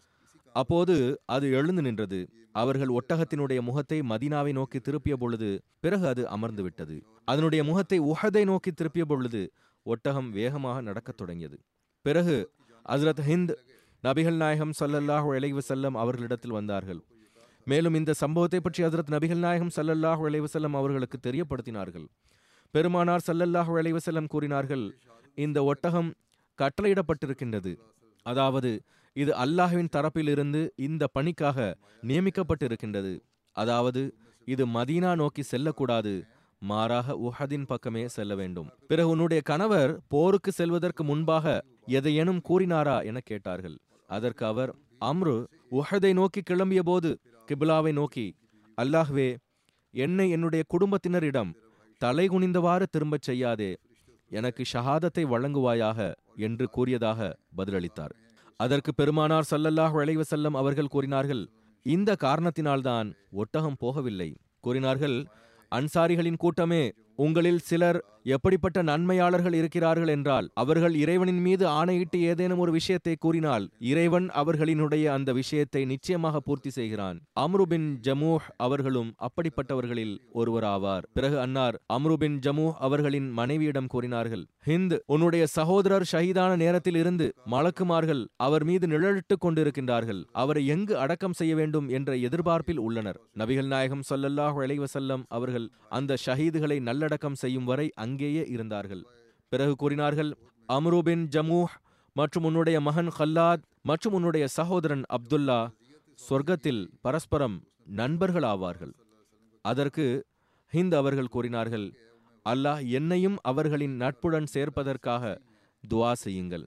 அப்போது அது எழுந்து நின்றது அவர்கள் ஒட்டகத்தினுடைய முகத்தை மதீனாவை நோக்கி திருப்பிய பொழுது பிறகு அது அமர்ந்து விட்டது அதனுடைய முகத்தை உஹதை நோக்கி திருப்பிய பொழுது ஒட்டகம் வேகமாக நடக்கத் தொடங்கியது பிறகு ஹஸ்ரத் ஹிந்த் நபிகள் நாயகம் ஸல்லல்லாஹு அலைஹி வஸல்லம் அவர்களிடத்தில் வந்தார்கள் மேலும் இந்த சம்பவத்தை பற்றி ஹஸ்ரத் நபிகள் நாயகம் ஸல்லல்லாஹு அலைஹி வஸல்லம் அவர்களுக்கு தெரியப்படுத்தினார்கள் பெருமானார் ஸல்லல்லாஹு அலைஹி வஸல்லம் கூறினார்கள் இந்த ஒட்டகம் கட்டளையிடப்பட்டிருக்கின்றது அதாவது இது அல்லாஹ்வின் தரப்பிலிருந்து இந்த பணிக்காக நியமிக்கப்பட்டிருக்கின்றது அதாவது இது மதீனா நோக்கி செல்லக்கூடாது மாறாக உஹதின் பக்கமே செல்ல வேண்டும் பிறகு உன்னுடைய கணவர் போருக்கு செல்வதற்கு முன்பாக எதையேனும் கூறினாரா என கேட்டார்கள் அதற்கு அவர் அம்ரு உஹதை நோக்கி கிளம்பிய போது கிபிலாவை நோக்கி அல்லாஹ்வே என்னை என்னுடைய குடும்பத்தினரிடம் தலை குனிந்தவாறு திரும்பச் செய்யாதே எனக்கு ஷஹாதத்தை வழங்குவாயாக என்று கூறியதாக பதிலளித்தார் அதற்கு பெருமானார் ஸல்லல்லாஹு அலைஹி வஸல்லம் அவர்கள் கூறினார்கள் இந்த காரணத்தினால்தான் ஒட்டகம் போகவில்லை கூறினார்கள் அன்சாரிகளின் கூட்டமே உங்களில் சிலர் எப்படிப்பட்ட நன்மையாளர்கள் இருக்கிறார்கள் என்றால் அவர்கள் இறைவனின் மீது ஆணையிட்டு ஏதேனும் ஒரு விஷயத்தை கூறினால் இறைவன் அவர்களினுடைய அந்த விஷயத்தை நிச்சயமாக பூர்த்தி செய்கிறான் அம்ரு பின் ஜமூஹ் அவர்களும் அப்படிப்பட்டவர்களில் ஒருவர் ஆவார் பிறகு அன்னார் அம்ரு பின் ஜமூஹ் அவர்களின் மனைவியிடம் கூறினார்கள் ஹிந்த் உன்னுடைய சகோதரர் ஷஹீதான நேரத்தில் இருந்து மலக்குமார்கள் அவர் மீது நிழலிட்டுக் கொண்டிருக்கின்றார்கள் அவரை எங்கு அடக்கம் செய்ய வேண்டும் என்ற எதிர்பார்ப்பில் உள்ளனர் நபிகள் நாயகம் ஸல்லல்லாஹு அலைஹி வஸல்லம் அவர்கள் அந்த ஷஹீதுகளை நல்லடக்கம் செய்யும் வரை அங்கேயே இருந்தார்கள் பிறகு கூறினார்கள் அம்ரு பின் ஜமூஹ் மற்றும் உன்னுடைய மகன் ஹல்லாத் மற்றும் உன்னுடைய சகோதரன் அப்துல்லா சொர்க்கத்தில் பரஸ்பரம் நண்பர்கள் ஆவார்கள் அதற்கு ஹிந்த் அவர்கள் கூறினார்கள் அல்லாஹ் என்னையும் அவர்களின் நட்புடன் சேர்ப்பதற்காக துஆ செய்யுங்கள்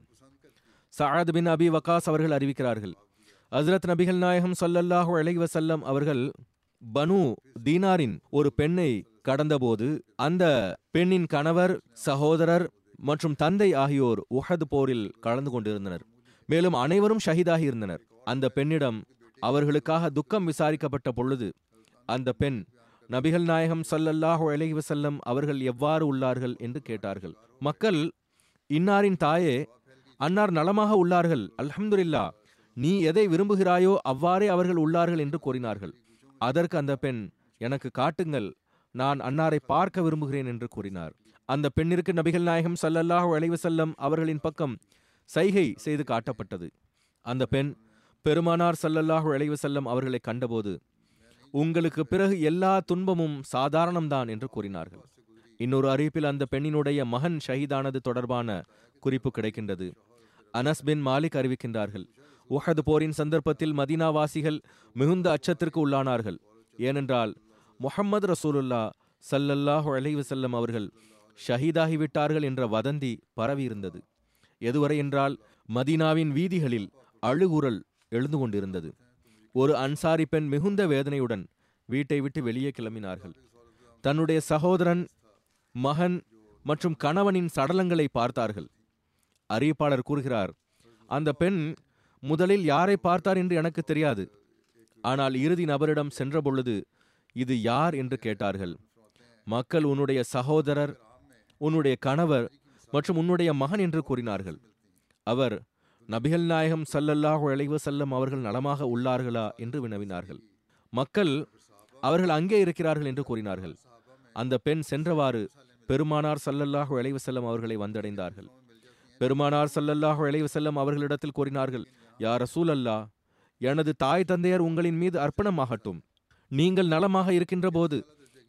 சஅத் பின் அபி வகாஸ் அவர்கள் அறிவிக்கிறார்கள் ஹஸ்ரத் நபிகள் நாயகம் ஸல்லல்லாஹு அலைஹி வஸல்லம் அவர்கள் பனு தீனாரின் ஒரு பெண்ணை கடந்தபோது அந்த பெண்ணின் கணவர் சகோதரர் மற்றும் தந்தை ஆகியோர் உஹது போரில் கலந்து கொண்டிருந்தனர் மேலும் அனைவரும் ஷஹீதாகி இருந்தனர் அந்த பெண்ணிடம் அவர்களுக்காக துக்கம் விசாரிக்கப்பட்ட பொழுது அந்த பெண் நபிகள் நாயகம் ஸல்லல்லாஹு அலைஹி வஸல்லம் அவர்கள் எவ்வாறு உள்ளார்கள் என்று கேட்டார்கள் மக்கள் இன்னாரின் தாயே அன்னார் நலமாக உள்ளார்கள் அல்ஹம்துலில்லா நீ எதை விரும்புகிறாயோ அவ்வாறே அவர்கள் உள்ளார்கள் என்று கூறினார்கள் அதற்கு அந்த பெண் எனக்கு காட்டுங்கள் நான் அன்னாரை பார்க்க விரும்புகிறேன் என்று கூறினார் அந்த பெண்ணிற்கு நபிகள் நாயகம் ஸல்லல்லாஹு அலைஹி வஸல்லம் அவர்களின் பக்கம் சைகை செய்து காட்டப்பட்டது அந்த பெண் பெருமானார் ஸல்லல்லாஹு அலைஹி வஸல்லம் அவர்களை கண்டபோது உங்களுக்கு பிறகு எல்லா துன்பமும் சாதாரணம்தான் என்று கூறினார்கள் இன்னொரு அறிவிப்பில் அந்த பெண்ணினுடைய மகன் ஷஹீதானது தொடர்பான குறிப்பு கிடைக்கின்றது அனஸ் பின் மாலிக் அறிவிக்கின்றார்கள் உஹது போரின் சந்தர்ப்பத்தில் மதீனாவாசிகள் மிகுந்த அச்சத்திற்கு உள்ளானார்கள் ஏனென்றால் முஹம்மது ரசூலுல்லா ஸல்லல்லாஹு அலைஹி வஸல்லம் அவர்கள் ஷஹீதாகிவிட்டார்கள் என்ற வதந்தி பரவியிருந்தது எதுவரை என்றால் மதீனாவின் வீதிகளில் அழுகுரல் எழுந்து கொண்டிருந்தது ஒரு அன்சாரி பெண் மிகுந்த வேதனையுடன் வீட்டை விட்டு வெளியே கிளம்பினார்கள் தன்னுடைய சகோதரன் மகன் மற்றும் கணவனின் சடலங்களை பார்த்தார்கள் அறிவிப்பாளர் கூறுகிறார் அந்த பெண் முதலில் யாரை பார்த்தார் என்று எனக்கு தெரியாது ஆனால் இறுதி நபரிடம் சென்ற பொழுது இது யார் என்று கேட்டார்கள் மக்கள் உன்னுடைய சகோதரர் உன்னுடைய கணவர் மற்றும் உன்னுடைய மகன் என்று கூறினார்கள் அவர் நபிகள் நாயகம் ஸல்லல்லாஹு அலைஹி வஸல்லம் அவர்கள் நலமாக உள்ளார்களா என்று வினவினார்கள் மக்கள் அவர்கள் அங்கே இருக்கிறார்கள் என்று கூறினார்கள் அந்த பெண் சென்றவாறு பெருமானார் ஸல்லல்லாஹு அலைஹி வஸல்லம் அவர்களை வந்தடைந்தார்கள் பெருமானார் ஸல்லல்லாஹு அலைஹி வஸல்லம் அவர்களிடத்தில் கூறினார்கள் யா ரசூல் அல்லாஹ் எனது தாய் தந்தையர் உங்களின் மீது அர்ப்பணமாகட்டும் நீங்கள் நலமாக இருக்கின்ற போது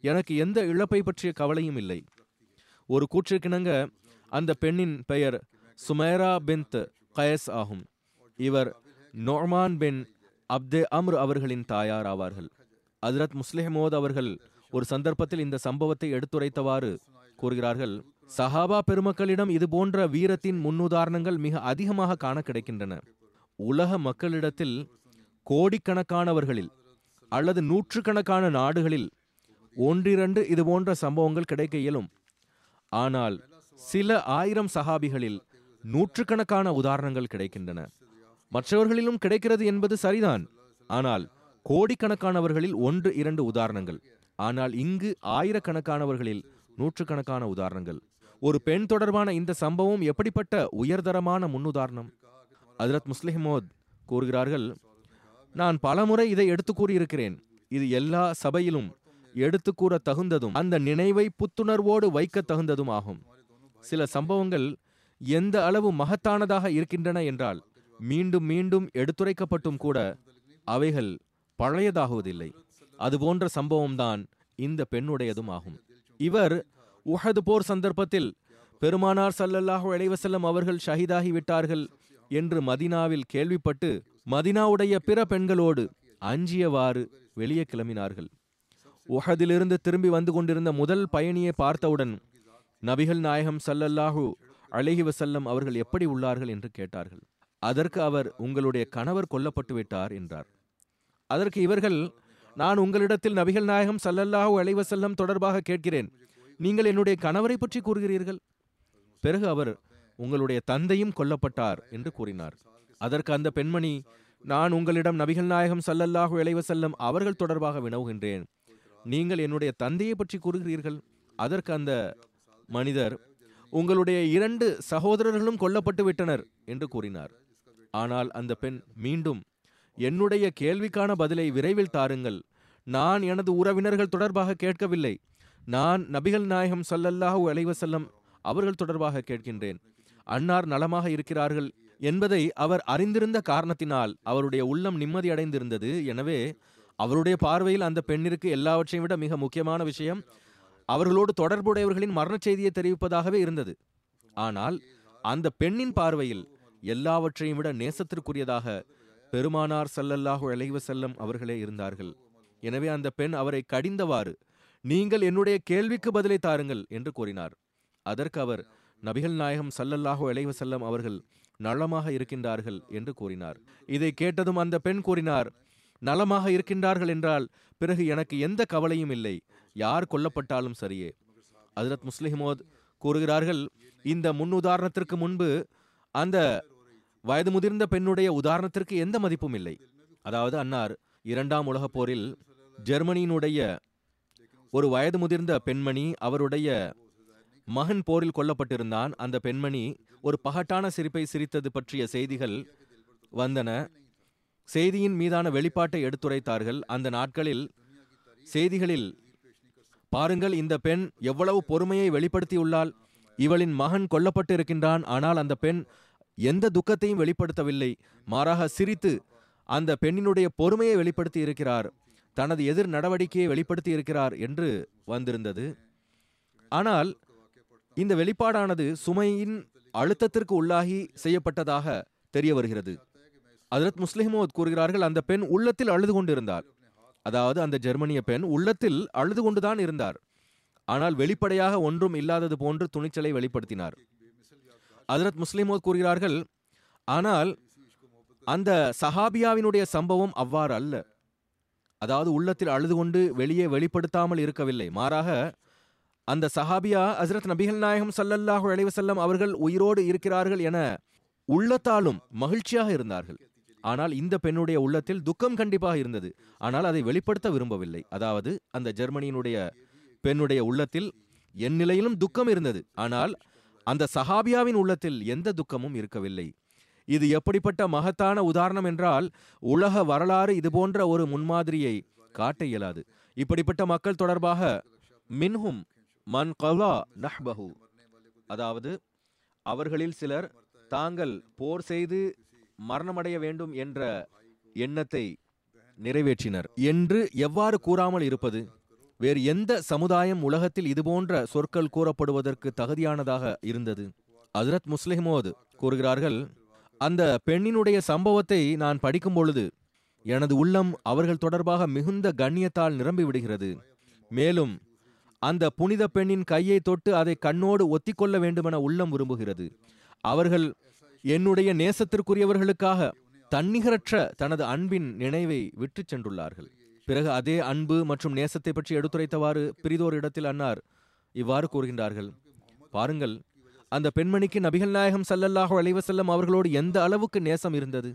எனக்கு எந்த இழப்பை பற்றிய கவலையும் இல்லை ஒரு கூற்றிற்கிணங்க அந்த பெண்ணின் பெயர் சுமேரா பின்த் கயஸ் ஆகும் இவர் நோர்மான் பின் அப்தே அம்ர் அவர்களின் தாயார் ஆவார்கள் ஹஜ்ரத் முஸ்லிஹமோத் அவர்கள் ஒரு சந்தர்ப்பத்தில் இந்த சம்பவத்தை எடுத்துரைத்தவாறு கூறுகிறார்கள் சஹாபா பெருமக்களிடம் இது போன்ற வீரத்தின் முன்னுதாரணங்கள் மிக அதிகமாக காண கிடைக்கின்றன உலக மக்களிடத்தில் கோடிக்கணக்கானவர்களில் அல்லது நூற்றுக்கணக்கான நாடுகளில் ஒன்றிரண்டு இது போன்ற சம்பவங்கள் கிடைக்க இயலும் ஆனால் சில ஆயிரம் சஹாபிகளில் நூற்றுக்கணக்கான உதாரணங்கள் கிடைக்கின்றன மற்றவர்களிலும் கிடைக்கிறது என்பது சரிதான் ஆனால் கோடிக்கணக்கானவர்களில் ஒன்று இரண்டு உதாரணங்கள் ஆனால் இங்கு ஆயிரக்கணக்கானவர்களில் நூற்றுக்கணக்கான உதாரணங்கள் ஒரு பெண் தொடர்பான இந்த சம்பவம் எப்படிப்பட்ட உயர்தரமான முன்னுதாரணம் ஹஜ்ரத் முஸ்லிமோத் கூறுகிறார்கள் நான் பலமுறை இதை எடுத்து கூறியிருக்கிறேன் இது எல்லா சபையிலும் எடுத்து கூற தகுந்ததும் அந்த நினைவை புத்துணர்வோடு வைக்க தகுந்ததும் ஆகும் சில சம்பவங்கள் எந்த அளவு மகத்தானதாக இருக்கின்றன என்றால் மீண்டும் மீண்டும் எடுத்துரைக்கப்பட்டும் கூட அவைகள் பழையதாகுவதில்லை அதுபோன்ற சம்பவம்தான் இந்த பெண்ணுடையதும் ஆகும் இவர் உஹது போர் சந்தர்ப்பத்தில் பெருமானார் ஸல்லல்லாஹு அலைஹி வஸல்லம் அவர்கள் ஷஹீதாகி விட்டார்கள் என்று மதினாவில் கேள்விப்பட்டு மதினாவுடைய பிற பெண்களோடு அஞ்சியவாறு வெளியே கிளம்பினார்கள் உஹதிலிருந்து திரும்பி வந்து கொண்டிருந்த முதல் பயணியை பார்த்தவுடன் நபிகள் நாயகம் ஸல்லல்லாஹு அலைஹி வஸல்லம் அவர்கள் எப்படி உள்ளார்கள் என்று கேட்டார்கள் அதற்கு அவர் உங்களுடைய கணவர் கொல்லப்பட்டு விட்டார் என்றார் அதற்கு இவர்கள் நான் உங்களிடத்தில் நபிகள் நாயகம் ஸல்லல்லாஹு அலைஹி வஸல்லம் தொடர்பாக கேட்கிறேன் நீங்கள் என்னுடைய கணவரை பற்றி கூறுகிறீர்கள் பிறகு அவர் உங்களுடைய தந்தையும் கொல்லப்பட்டார் என்று கூறினார் அதற்கு அந்த பெண்மணி நான் உங்களிடம் நபிகள் நாயகம் ஸல்லல்லாஹு அலைஹி வஸல்லம் அவர்கள் தொடர்பாக வினவுகின்றேன் நீங்கள் என்னுடைய தந்தையை பற்றி கூறுகிறீர்கள் அதற்கு அந்த மனிதர் உங்களுடைய இரண்டு சகோதரர்களும் கொல்லப்பட்டு விட்டனர் என்று கூறினார் ஆனால் அந்த பெண் மீண்டும் என்னுடைய கேள்விக்கான பதிலை விரைவில் தாருங்கள் நான் எனது உறவினர்கள் தொடர்பாக கேட்கவில்லை நான் நபிகள் நாயகம் ஸல்லல்லாஹு அலைஹி வஸல்லம் அவர்கள் தொடர்பாக கேட்கின்றேன் அன்னார் நலமாக இருக்கிறார்கள் என்பதை அவர் அறிந்திருந்த காரணத்தினால் அவருடைய உள்ளம் நிம்மதி அடைந்திருந்தது எனவே அவருடைய பார்வையில் அந்த பெண்ணிற்கு எல்லாவற்றையும் விட மிக முக்கியமான விஷயம் அவர்களோடு தொடர்புடையவர்களின் மரணச் செய்தியை தெரிவிப்பதாகவே இருந்தது ஆனால் அந்த பெண்ணின் பார்வையில் எல்லாவற்றையும் விட நேசத்திற்குரியதாக பெருமானார் ஸல்லல்லாஹு அலைஹி வஸல்லம் அவர்களே இருந்தார்கள் எனவே அந்த பெண் அவரை கடிந்தவாறு நீங்கள் என்னுடைய கேள்விக்கு பதிலை தாருங்கள் என்று கூறினார் அதற்கு அவர் நபிகள் நாயகம் ஸல்லல்லாஹு அலைஹி வஸல்லம் அவர்கள் நலமாக இருக்கின்றார்கள் என்று கூறினார் இதை கேட்டதும் அந்த பெண் கூறினார் நலமாக இருக்கின்றார்கள் என்றால் பிறகு எனக்கு எந்த கவலையும் இல்லை யார் கொல்லப்பட்டாலும் சரியே ஹஜரத் முஸ்லிமோத் கூறுகிறார்கள் இந்த முன் உதாரணத்திற்கு முன்பு அந்த வயது முதிர்ந்த பெண்ணுடைய உதாரணத்திற்கு எந்த மதிப்பும் இல்லை அதாவது அன்னார் இரண்டாம் உலகப் போரில் ஜெர்மனியினுடைய ஒரு வயது முதிர்ந்த பெண்மணி அவருடைய மகன் போரில் கொல்லப்பட்டிருந்தான் அந்த பெண்மணி ஒரு பகட்டான சிரிப்பை சிரித்தது பற்றிய செய்திகள் வந்தன செய்தியின் மீதான வெளிப்பாட்டை எடுத்துரைத்தார்கள் அந்த நாட்களில் செய்திகளில் பாருங்கள் இந்த பெண் எவ்வளவு பொறுமையை வெளிப்படுத்தியுள்ளாள் இவளின் மகன் கொல்லப்பட்டு இருக்கின்றான் ஆனால் அந்த பெண் எந்த துக்கத்தையும் வெளிப்படுத்தவில்லை மாறாக சிரித்து அந்த பெண்ணினுடைய பொறுமையை வெளிப்படுத்தி இருக்கிறார் தனது எதிர் நடவடிக்கையை வெளிப்படுத்தி இருக்கிறார் என்று வந்திருந்தது ஆனால் இந்த வெளிப்பாடானது சுமையின் அழுத்தத்திற்கு உள்ளாகி செய்யப்பட்டதாக தெரிய வருகிறது ஹஜரத் முஸ்லிமோத் கூறுகிறார்கள் அந்த பெண் உள்ளத்தில் அழுது கொண்டிருந்தார் அதாவது அந்த ஜெர்மனிய பெண் உள்ளத்தில் அழுது கொண்டுதான் இருந்தார் ஆனால் வெளிப்படையாக ஒன்றும் இல்லாதது போன்று துணிச்சலை வெளிப்படுத்தினார் ஹஜரத் முஸ்லிமோத் கூறுகிறார்கள் ஆனால் அந்த சஹாபியாவினுடைய சம்பவம் அவ்வாறு அல்ல அதாவது உள்ளத்தில் அழுது கொண்டு வெளியே வெளிப்படுத்தாமல் இருக்கவில்லை மாறாக அந்த சஹாபியா ஹசரத் நபிகள் நாயகம் ஸல்லல்லாஹு அலைஹி வஸல்லம் அவர்கள் உயிரோடு இருக்கிறார்கள் என உள்ளத்தாலும் மகிழ்ச்சியாக இருந்தார்கள் ஆனால் இந்த பெண்ணுடைய உள்ளத்தில் துக்கம் கண்டிப்பாக இருந்தது ஆனால் அதை வெளிப்படுத்த விரும்பவில்லை அதாவது அந்த ஜெர்மனியினுடைய பெண்ணுடைய உள்ளத்தில் என் நிலையிலும் துக்கம் இருந்தது ஆனால் அந்த சஹாபியாவின் உள்ளத்தில் எந்த துக்கமும் இருக்கவில்லை இது எப்படிப்பட்ட மகத்தான உதாரணம் என்றால் உலக வரலாறு இது போன்ற ஒரு முன்மாதிரியை காட்ட இயலாது இப்படிப்பட்ட மக்கள் தொடர்பாக மின்ஹும் மன் கலா நஹ்பஹு அதாவது அவர்களில் சிலர் தாங்கள் போர் செய்து மரணமடைய வேண்டும் என்ற எண்ணத்தை நிறைவேற்றினர் என்று எவ்வாறு கூறாமல் இருப்பது வேறு எந்த சமுதாயம் உலகத்தில் இதுபோன்ற சொற்கள் கூறப்படுவதற்கு தகுதியானதாக இருந்தது ஹஜ்ரத் முஸ்லிமோது கூறுகிறார்கள் அந்த பெண்ணினுடைய சம்பவத்தை நான் படிக்கும் பொழுது எனது உள்ளம் அவர்கள் தொடர்பாக மிகுந்த கண்ணியத்தால் நிரம்பி விடுகிறது மேலும் அந்த புனித பெண்ணின் கையை தொட்டு அதை கண்ணோடு ஒத்திக்கொள்ள வேண்டுமென உள்ளம் விரும்புகிறது அவர்கள் என்னுடைய நேசத்திற்குரியவர்களுக்காக தன்னிகரற்ற தனது அன்பின் நினைவை விட்டுச் சென்றுள்ளார்கள் பிறகு அதே அன்பு மற்றும் நேசத்தை பற்றி எடுத்துரைத்தவாறு பிரிதோர் இடத்தில் அன்னார் இவ்வாறு கூறுகின்றார்கள் பாருங்கள் அந்த பெண்மணிக்கு நபிகள் நாயகம் ஸல்லல்லாஹு அலைஹி வஸல்லம் அவர்களோடு எந்த அளவுக்கு நேசம் இருந்தது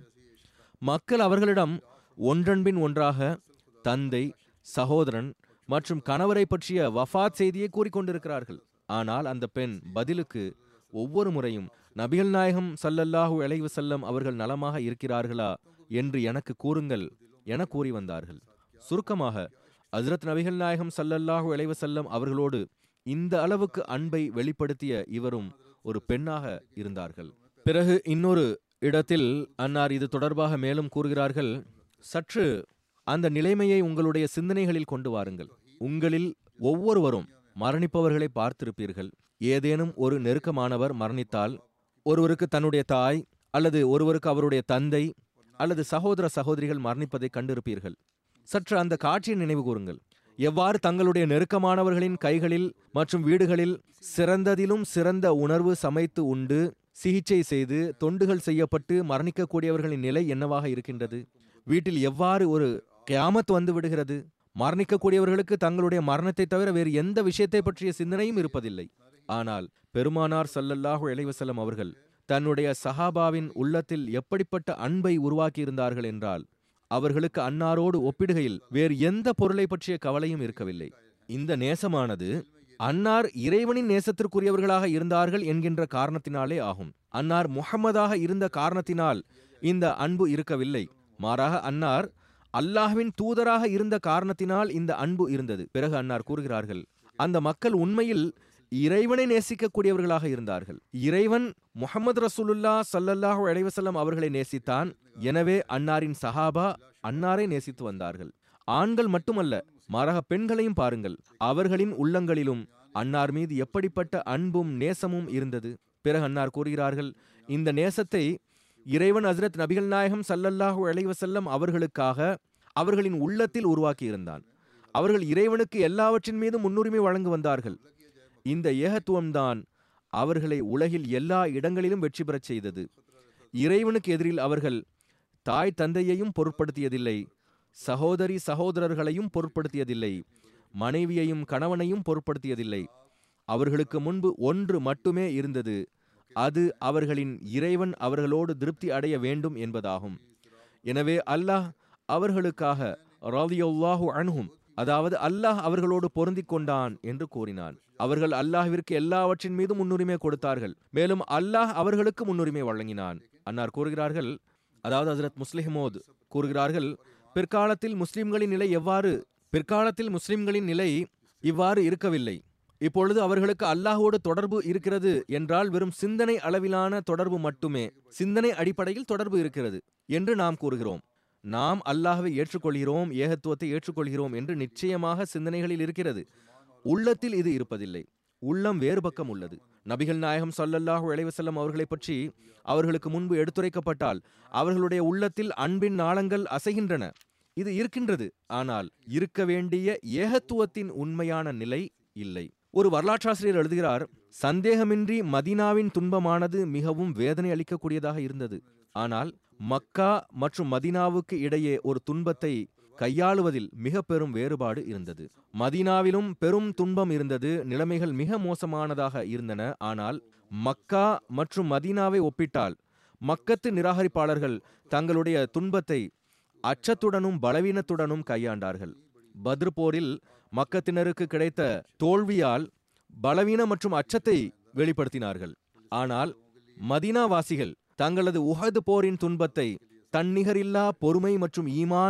மக்கள் அவர்களிடம் ஒன்றன்பின் ஒன்றாக தந்தை சகோதரன் மற்றும் கணவரை பற்றிய வஃபாத் செய்தியை கூறிக்கொண்டிருக்கிறார்கள் ஆனால் அந்த பெண் பதிலுக்கு ஒவ்வொரு முறையும் நபிகள் நாயகம் ஸல்லல்லாஹு அலைஹி வஸல்லம் அவர்கள் நலமாக இருக்கிறார்களா என்று எனக்கு கூறுங்கள் என கூறி வந்தார்கள் சுருக்கமாக ஹஜ்ரத் நபிகள் நாயகம் ஸல்லல்லாஹு அலைஹி வஸல்லம் அவர்களோடு இந்த அளவுக்கு அன்பை வெளிப்படுத்திய இவரும் ஒரு பெண்ணாக இருந்தார்கள் பிறகு இன்னொரு இடத்தில் அன்னார் இது தொடர்பாக மேலும் கூறுகிறார்கள் சற்று அந்த நிலைமையை உங்களுடைய சிந்தனைகளில் கொண்டு வாருங்கள் உங்களில் ஒவ்வொருவரும் மரணிப்பவர்களை பார்த்திருப்பீர்கள் ஏதேனும் ஒரு நெருக்கமானவர் மரணித்தால் ஒருவருக்கு தன்னுடைய தாய் அல்லது ஒருவருக்கு அவருடைய தந்தை அல்லது சகோதர சகோதரிகள் மரணிப்பதை கண்டிருப்பீர்கள் சற்று அந்த காட்சியை நினைவு கூறுங்கள் எவ்வாறு தங்களுடைய நெருக்கமானவர்களின் கைகளில் மற்றும் வீடுகளில் சிறந்ததிலும் சிறந்த உணர்வு சமைத்து உண்டு சிகிச்சை செய்து தொண்டுகள் செய்யப்பட்டு மரணிக்கக்கூடியவர்களின் நிலை என்னவாக இருக்கின்றது வீட்டில் எவ்வாறு ஒரு கியாமத் வந்து விடுகிறது மரணிக்கக்கூடியவர்களுக்கு தங்களுடைய மரணத்தை தவிர வேறு எந்த விஷயத்தை பற்றிய சிந்தனையும் இருப்பதில்லை ஆனால் பெருமானார் ஸல்லல்லாஹு அலைஹி வஸல்லம் அவர்கள் தன்னுடைய சஹாபாவின் உள்ளத்தில் எப்படிப்பட்ட அன்பை உருவாக்கியிருந்தார்கள் என்றால் அவர்களுக்கு அன்னாரோடு ஒப்பிடுகையில் வேறு எந்த பொருளை பற்றிய கவலையும் இருக்கவில்லை இந்த நேசமானது அன்னார் இறைவனின் நேசத்திற்குரியவர்களாக இருந்தார்கள் என்கின்ற காரணத்தினாலே ஆகும் அன்னார் முஹம்மதாக இருந்த காரணத்தினால் இந்த அன்பு இருக்கவில்லை மாறாக அன்னார் அல்லாஹ்வின் தூதராக இருந்த காரணத்தினால் இந்த அன்பு இருந்தது பிறகு அன்னார் கூறுகிறார்கள் அந்த மக்கள் உண்மையில் இறைவனை நேசிக்கக்கூடியவர்களாக இருந்தார்கள் இறைவன் முஹம்மது ரசூலுல்லா ஸல்லல்லாஹு அலைஹி வஸல்லம் அவர்களை நேசித்தான் எனவே அன்னாரின் சஹாபா அன்னாரை நேசித்து வந்தார்கள் ஆண்கள் மட்டுமல்ல மாறாக பெண்களையும் பாருங்கள் அவர்களின் உள்ளங்களிலும் அன்னார் மீது எப்படிப்பட்ட அன்பும் நேசமும் இருந்தது பிறகு அன்னார் கூறுகிறார்கள் இந்த நேசத்தை இறைவன் ஹஸ்ரத் நபிகள் நாயகம் ஸல்லல்லாஹு அலைஹி வஸல்லம் அவர்களுக்காக அவர்களின் உள்ளத்தில் உருவாக்கி இருந்தான் அவர்கள் இறைவனுக்கு எல்லாவற்றின் மீதும் முன்னுரிமை வழங்கு வந்தார்கள் இந்த ஏகத்துவம்தான் அவர்களை உலகில் எல்லா இடங்களிலும் வெற்றி பெறச் செய்தது இறைவனுக்கு எதிரில் அவர்கள் தாய் தந்தையையும் பொருட்படுத்தியதில்லை சகோதரி சகோதரர்களையும் பொருட்படுத்தியதில்லை மனைவியையும் கணவனையும் பொருட்படுத்தியதில்லை அவர்களுக்கு முன்பு ஒன்று மட்டுமே இருந்தது அது அவர்களின் இறைவன் அவர்களோடு திருப்தி அடைய வேண்டும் என்பதாகும் எனவே அல்லாஹ் அவர்களுக்காக ரலியல்லாஹு அன்ஹும் அதாவது அல்லாஹ் அவர்களோடு பொருந்திக் கொண்டான் என்று கூறினான் அவர்கள் அல்லாஹ்விற்கு எல்லாவற்றின் மீதும் முன்னுரிமை கொடுத்தார்கள் மேலும் அல்லாஹ் அவர்களுக்கு முன்னுரிமை வழங்கினான் அன்னார் கூறுகிறார்கள் அதாவது ஹசரத் முஸ்லிமோத் கூறுகிறார்கள் பிற்காலத்தில் முஸ்லிம்களின் நிலை எவ்வாறு பிற்காலத்தில் முஸ்லிம்களின் நிலை இவ்வாறு இருக்கவில்லை இப்பொழுது அவர்களுக்கு அல்லாஹோடு தொடர்பு இருக்கிறது என்றால் வெறும் சிந்தனை அளவிலான தொடர்பு மட்டுமே சிந்தனை அடிப்படையில் தொடர்பு இருக்கிறது என்று நாம் கூறுகிறோம் நாம் அல்லாஹ்வை ஏற்றுக்கொள்கிறோம் ஏகத்துவத்தை ஏற்றுக்கொள்கிறோம் என்று நிச்சயமாக சிந்தனைகளில் இருக்கிறது உள்ளத்தில் இது இருப்பதில்லை உள்ளம் வேறு பக்கம் உள்ளது நபிகள் நாயகம் ஸல்லல்லாஹு அலைஹி வஸல்லம் அவர்களை பற்றி அவர்களுக்கு முன்பு எடுத்துரைக்கப்பட்டால் அவர்களுடைய உள்ளத்தில் அன்பின் நாளங்கள் அசைகின்றன இது இருக்கின்றது ஆனால் இருக்க வேண்டிய ஏகத்துவத்தின் உண்மையான நிலை இல்லை ஒரு வரலாற்றாசிரியர் எழுதுகிறார் சந்தேகமின்றி மதீனாவின் துன்பமானது மிகவும் வேதனை அளிக்கக்கூடியதாக இருந்தது ஆனால் மக்கா மற்றும் மதீனாவுக்கு இடையே ஒரு துன்பத்தை கையாளுவதில் மிக பெரும் வேறுபாடு இருந்தது மதீனாவிலும் பெரும் துன்பம் இருந்தது நிலைமைகள் மிக மோசமானதாக இருந்தன ஆனால் மக்கா மற்றும் மதீனாவை ஒப்பிட்டால் மக்கத்து நிராகரிப்பாளர்கள் தங்களுடைய துன்பத்தை அச்சத்துடனும் பலவீனத்துடனும் கையாண்டார்கள் பத்ர் போரில் மக்கத்தினருக்கு கிடைத்த தோல்வியால் பலவீன மற்றும் அச்சத்தை வெளிப்படுத்தினார்கள் ஆனால் மதீனாவாசிகள் தங்களது உஹது போரின் துன்பத்தை தன்னிகரில்லா பொறுமை மற்றும் ஈமான்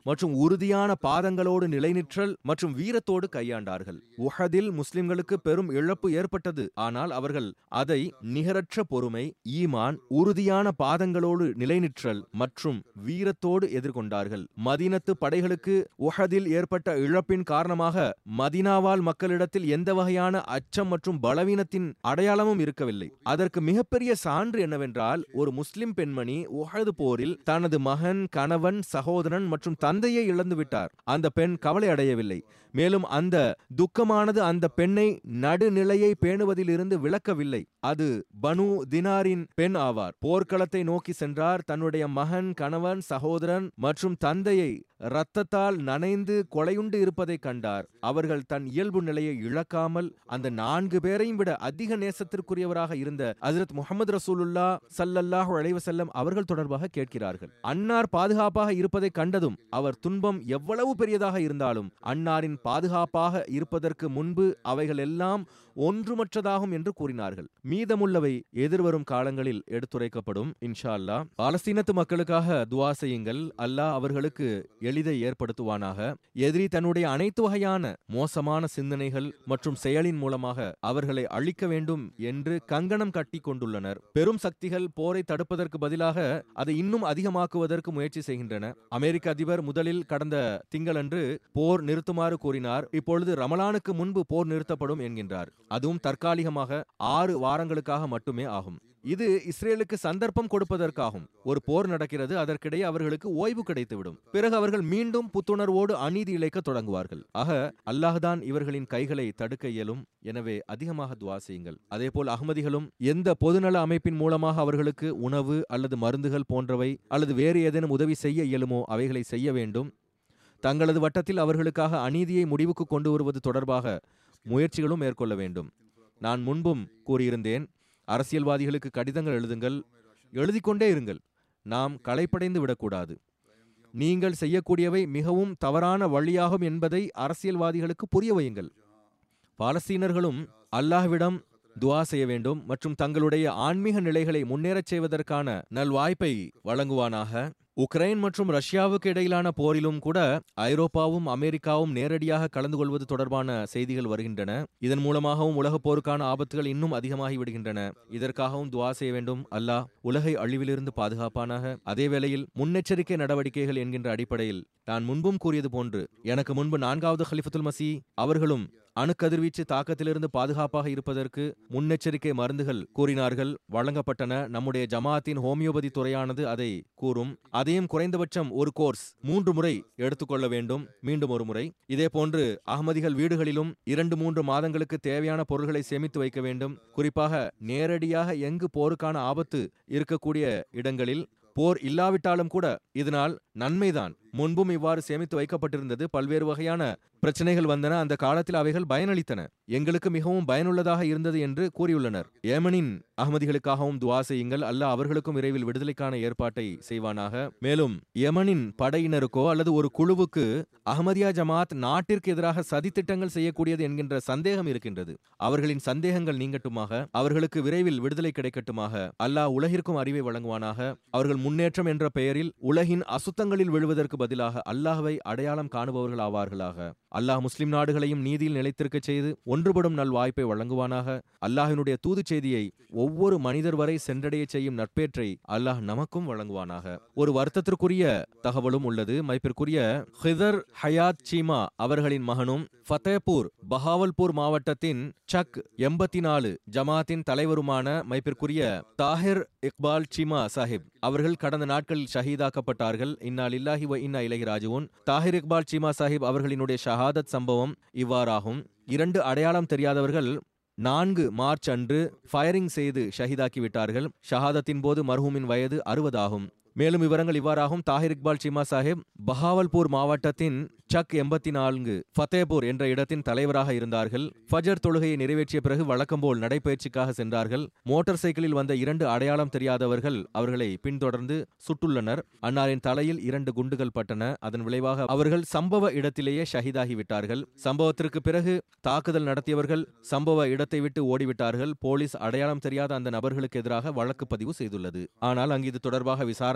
மற்றும் உறுதியான பாதங்களோடு நிலைநிற்றல் மற்றும் வீரத்தோடு கையாண்டார்கள் உஹதில் முஸ்லிம்களுக்கு பெரும் இழப்பு ஏற்பட்டது ஆனால் அவர்கள் அதை நிகரற்ற பொறுமை ஈமான் உறுதியான பாதங்களோடு நிலைநிற்றல் மற்றும் வீரத்தோடு எதிர்கொண்டார்கள் மதீனத்து படைகளுக்கு உஹதில் ஏற்பட்ட இழப்பின் காரணமாக மதீனாவால் மக்களிடத்தில் எந்த வகையான அச்சம் மற்றும் பலவீனத்தின் அடையாளமும் இருக்கவில்லை அதற்கு மிகப்பெரிய சான்று என்னவென்றால் ஒரு முஸ்லிம் பெண்மணி உஹது போரில் தனது மகன் கணவன் சகோதரன் மற்றும் தந்தையை இழந்து விட்டார் அந்த பெண் கவலை அடையவில்லை மேலும் அந்த துக்கமானது அந்த பெண்ணை நடுநிலையை பேணுவதில் இருந்து விளக்கவில்லை அது பனு தினாரின் பெண் ஆவார் போர்க்களத்தை நோக்கி சென்றார் தன்னுடைய மகன் கணவன் சகோதரன் மற்றும் தந்தையை இரத்தத்தால் நனைந்து கொலையுண்டு இருப்பதை கண்டார் அவர்கள் தன் இயல்பு நிலையை இழக்காமல் அந்த நான்கு பேரையும் விட அதிக நேசத்திற்குரியவராக இருந்த ஹசரத் முகமது ரசூலுல்லா சல்லல்லாஹு அலைவசல்லம் அவர்கள் தொடர்பாக கேட்கிறார்கள் அன்னார் பாதுகாப்பாக இருப்பதை கண்டதும் அவர் துன்பம் எவ்வளவு பெரியதாக இருந்தாலும் அன்னாரின் பாதுகாப்பாக இருப்பதற்கு முன்பு அவைகள் எல்லாம் ஒன்றுமற்றதாகும் என்று கூறினார்கள் மீதமுள்ளவை எதிர்வரும் காலங்களில் எடுத்துரைக்கப்படும் இன்ஷா அல்லாஹ் பாலஸ்தீனத்து மக்களுக்காக துவா செய்யுங்கள் அல்லாஹ் அவர்களுக்கு எளிதை ஏற்படுத்துவானாக எதிரி தன்னுடைய அனைத்து வகையான மோசமான சிந்தனைகள் மற்றும் செயலின் மூலமாக அவர்களை அழிக்க வேண்டும் என்று கங்கணம் கட்டி கொண்டுள்ளனர் பெரும் சக்திகள் போரை தடுப்பதற்கு பதிலாக அதை இன்னும் அதிகமாக்குவதற்கு முயற்சி செய்கின்றன அமெரிக்க அதிபர் முதலில் கடந்த திங்களன்று போர் நிறுத்துமாறு கூறினார் இப்பொழுது ரமலானுக்கு முன்பு போர் நிறுத்தப்படும் என்கின்றார் அதுவும் தற்காலிகமாக ஆறு வாரங்களுக்காக மட்டுமே ஆகும் இது இஸ்ரேலுக்கு சந்தர்ப்பம் கொடுப்பதற்காகும் ஒரு போர் நடக்கிறது அதற்கிடையே அவர்களுக்கு ஓய்வு கிடைத்துவிடும் பிறகு அவர்கள் மீண்டும் புத்துணர்வோடு அநீதி இழைக்க தொடங்குவார்கள் ஆக அல்லாஹ்தான் இவர்களின் கைகளை தடுக்க இயலும் எனவே அதிகமாக துவா செய்யுங்கள் அதேபோல் அகமதிகளும் எந்த பொதுநல அமைப்பின் மூலமாக அவர்களுக்கு உணவு அல்லது மருந்துகள் போன்றவை அல்லது வேறு ஏதேனும் உதவி செய்ய இயலுமோ அவைகளை செய்ய வேண்டும் தங்களது வட்டத்தில் அவர்களுக்காக அநீதியை முடிவுக்கு கொண்டு வருவது தொடர்பாக முயற்சிகளும் மேற்கொள்ள வேண்டும் நான் முன்பும் கூறியிருந்தேன் அரசியல்வாதிகளுக்கு கடிதங்கள் எழுதுங்கள் எழுதிக்கொண்டே இருங்கள் நாம் களைப்படைந்து விடக்கூடாது நீங்கள் செய்யக்கூடியவை மிகவும் தவறான வழியாகும் என்பதை அரசியல்வாதிகளுக்கு புரிய வையுங்கள் பாலஸ்தீனர்களும் அல்லாஹ்விடம் துவா செய்ய வேண்டும் மற்றும் தங்களுடைய ஆன்மீக நிலைகளை முன்னேறச் செய்வதற்கான நல்வாய்ப்பை வழங்குவானாக உக்ரைன் மற்றும் ரஷ்யாவுக்கு இடையிலான போரிலும் கூட ஐரோப்பாவும் அமெரிக்காவும் நேரடியாக கலந்து கொள்வது தொடர்பான செய்திகள் வருகின்றன இதன் மூலமாகவும் உலகப் போருக்கான ஆபத்துகள் இன்னும் அதிகமாகி விடுகின்றன இதற்காகவும் துவா செய்ய வேண்டும் அல்லாஹ் உலகை அழிவிலிருந்து பாதுகாப்பானாக அதே வேளையில் முன்னெச்சரிக்கை நடவடிக்கைகள் என்கின்ற அடிப்படையில் நான் முன்பும் கூறியது போன்று எனக்கு முன்பு நான்காவது ஹலிஃபத்துல் மசி அவர்களும் அணுக்கதிர்வீச்சு தாக்கத்திலிருந்து பாதுகாப்பாக இருப்பதற்கு முன்னெச்சரிக்கை மருந்துகள் கூறினார்கள் வழங்கப்பட்டன நம்முடைய ஜமாத்தின் ஹோமியோபதி துறையானது அதை கூறும் அதையும் குறைந்தபட்சம் ஒரு கோர்ஸ் மூன்று முறை எடுத்துக்கொள்ள வேண்டும் மீண்டும் ஒரு முறை இதே போன்று அகமதிகள் வீடுகளிலும் இரண்டு மூன்று மாதங்களுக்கு தேவையான பொருள்களை சேமித்து வைக்க வேண்டும் குறிப்பாக நேரடியாக எங்கு போருக்கான ஆபத்து இருக்கக்கூடிய இடங்களில் போர் இல்லாவிட்டாலும் கூட இதனால் நன்மைதான் முன்பும் இவ்வாறு சேமித்து வைக்கப்பட்டிருந்தது பல்வேறு வகையான பிரச்சனைகள் வந்தன அந்த காலத்தில் அவைகள் பயனளித்தன எங்களுக்கு மிகவும் பயனுள்ளதாக இருந்தது என்று கூறியுள்ளனர் ஏமனின் அகமதிகளுக்காகவும் துவா செய்யுங்கள் அல்ல அவர்களுக்கும் விரைவில் விடுதலைக்கான ஏற்பாட்டை செய்வானாக மேலும் யமனின் படையினருக்கோ அல்லது ஒரு குழுவுக்கு அகமதியா ஜமாத் நாட்டிற்கு எதிராக சதித்திட்டங்கள் செய்யக்கூடியது என்கின்ற சந்தேகம் இருக்கின்றது அவர்களின் சந்தேகங்கள் நீங்கட்டுமாக அவர்களுக்கு விரைவில் விடுதலை கிடைக்கட்டுமாக அல்லாஹ் உலகிற்கும் அறிவை வழங்குவானாக அவர்கள் முன்னேற்றம் என்ற பெயரில் உலகின் அசுத்தங்களில் விழுவதற்கு பதிலாக அல்லாஹ்வை அடையாளம் காணுபவர்கள் ஆவார்களாக அல்லாஹ் முஸ்லிம் நாடுகளையும் நீதியில் நிலைத்திருக்கச் செய்து ஒன்றுபடும் நல் வாய்ப்பை வழங்குவானாக அல்லாஹினுடைய தூது செய்தியை ஒவ்வொரு மனிதர் வரை சென்றடைய செய்யும் நட்பேற்றை அல்லாஹ் நமக்கும் வழங்குவானாக ஒரு வருத்தத்திற்குரிய தகவலும் உள்ளது மைப்பிற்குரிய ஹிதர் ஹயாத் சீமா அவர்களின் மகனும் ஃபத்தேபூர் பஹாவல்பூர் மாவட்டத்தின் சக் எண்பத்தி நாலு ஜமாத்தின் தலைவருமான மைப்பிற்குரிய தாஹிர் இக்பால் சீமா சாஹிப் அவர்கள் கடந்த நாட்களில் ஷஹீதாக்கப்பட்டார்கள் இன்னால் இல்லாஹி வ இன்னா இலகி ராஜுவன் தாஹிர் இக்பால் சீமா சாஹிப் அவர்களினுடைய ஷஹாதத் சம்பவம் இவ்வாறாகும் இரண்டு அடையாளம் தெரியாதவர்கள் நான்கு மார்ச் அன்று ஃபயரிங் செய்து ஷஹீதாக்கி விட்டார்கள் ஷஹாதத்தின் போது மர்ஹூமின் வயது அறுபதாகும் மேலும் விவரங்கள் இவ்வாறாகும் தாஹிர் இக்பால் சீமா சாஹிப் பஹாவல்பூர் மாவட்டத்தின் சக் எண்பத்தி நான்கு ஃபத்தேபூர் என்ற இடத்தின் தலைவராக இருந்தார்கள் ஃபஜர் தொழுகையை நிறைவேற்றிய பிறகு வழக்கம்போல் நடைபயிற்சிக்காக சென்றார்கள் மோட்டார் சைக்கிளில் வந்த இரண்டு அடையாளம் தெரியாதவர்கள் அவர்களை பின்தொடர்ந்து சுட்டுள்ளனர் அன்னாரின் தலையில் இரண்டு குண்டுகள் பட்டன அதன் விளைவாக அவர்கள் சம்பவ இடத்திலேயே ஷஹீதாகி விட்டார்கள் சம்பவத்திற்கு பிறகு தாக்குதல் நடத்தியவர்கள் சம்பவ இடத்தை விட்டு ஓடிவிட்டார்கள் போலீஸ் அடையாளம் தெரியாத அந்த நபர்களுக்கு எதிராக வழக்கு பதிவு செய்துள்ளது ஆனால் அங்கு இது தொடர்பாக விசாரணை